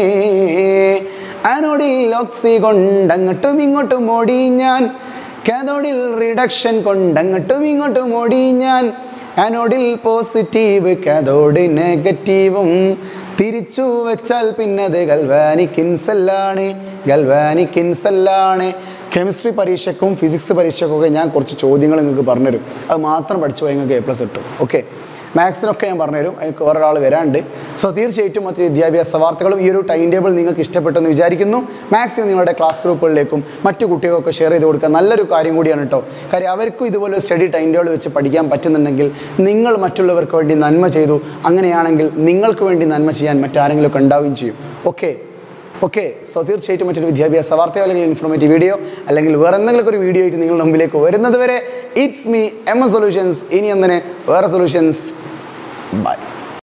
ആനോഡിൽ ഓക്സി കൊണ്ടങ്ങോട്ടും ഇങ്ങോട്ടും ഓടി ഞാൻ കാതോഡിൽ റിഡക്ഷൻ കൊണ്ടങ്ങോട്ടും ഇങ്ങോട്ടും ഓടി ഞാൻ ആനോഡിൽ പോസിറ്റീവ് കാതോഡ് നെഗറ്റീവും തിരിച്ചു വെച്ചാൽ പിന്നത് ഗൽവാനിക്കിൻസെല്ലാണ് ഗൽവാനിക്കിൻസെല്ലാണ് കെമിസ്ട്രി പരീക്ഷയ്ക്കും ഫിസിക്സ് പരീക്ഷയ്ക്കും ഒക്കെ ഞാൻ കുറച്ച് ചോദ്യങ്ങൾ നിങ്ങൾക്ക് പറഞ്ഞുതരും അത് മാത്രം പഠിച്ചു പോയി നിങ്ങൾക്ക് എ പ്ലസ് കിട്ടും ഓക്കെ മാത്സിനൊക്കെ ഞാൻ പറഞ്ഞുതരും അതിന് ഒരാൾ വരാണ്ട് സോ തീർച്ചയായിട്ടും മറ്റു വിദ്യാഭ്യാസ വാർത്തകളും ഈ ഒരു ടൈം ടേബിൾ നിങ്ങൾക്ക് ഇഷ്ടപ്പെട്ടെന്ന് വിചാരിക്കുന്നു മാത്സിന് നിങ്ങളുടെ ക്ലാസ് ഗ്രൂപ്പുകളിലേക്കും മറ്റു കുട്ടികൾക്കൊക്കെ ഷെയർ ചെയ്ത് കൊടുക്കുക നല്ലൊരു കാര്യം കൂടിയാണ് കേട്ടോ കാര്യം അവർക്കും ഇതുപോലെ സ്റ്റഡി ടൈം ടേബിൾ വെച്ച് പഠിക്കാൻ പറ്റുന്നുണ്ടെങ്കിൽ നിങ്ങൾ മറ്റുള്ളവർക്ക് വേണ്ടി നന്മ ചെയ്തു അങ്ങനെയാണെങ്കിൽ നിങ്ങൾക്ക് വേണ്ടി നന്മ ചെയ്യാൻ മറ്റാരെങ്കിലുമൊക്കെ ഉണ്ടാവുകയും ചെയ്യും ഓക്കെ ഓക്കെ സോ തീർച്ചയായിട്ടും മറ്റൊരു വിദ്യാഭ്യാസ വാർത്തയോ അല്ലെങ്കിൽ ഇൻഫോർമേറ്റീവ് വീഡിയോ അല്ലെങ്കിൽ വേറെ എന്തെങ്കിലും ഒരു വീഡിയോ ആയിട്ട് നിങ്ങളുടെ മുമ്പിലേക്ക് വരുന്നത് വരെ it's me M A solutions ഇനി എന്തിനെ വേറെ സൊല്യൂഷൻസ് ബൈ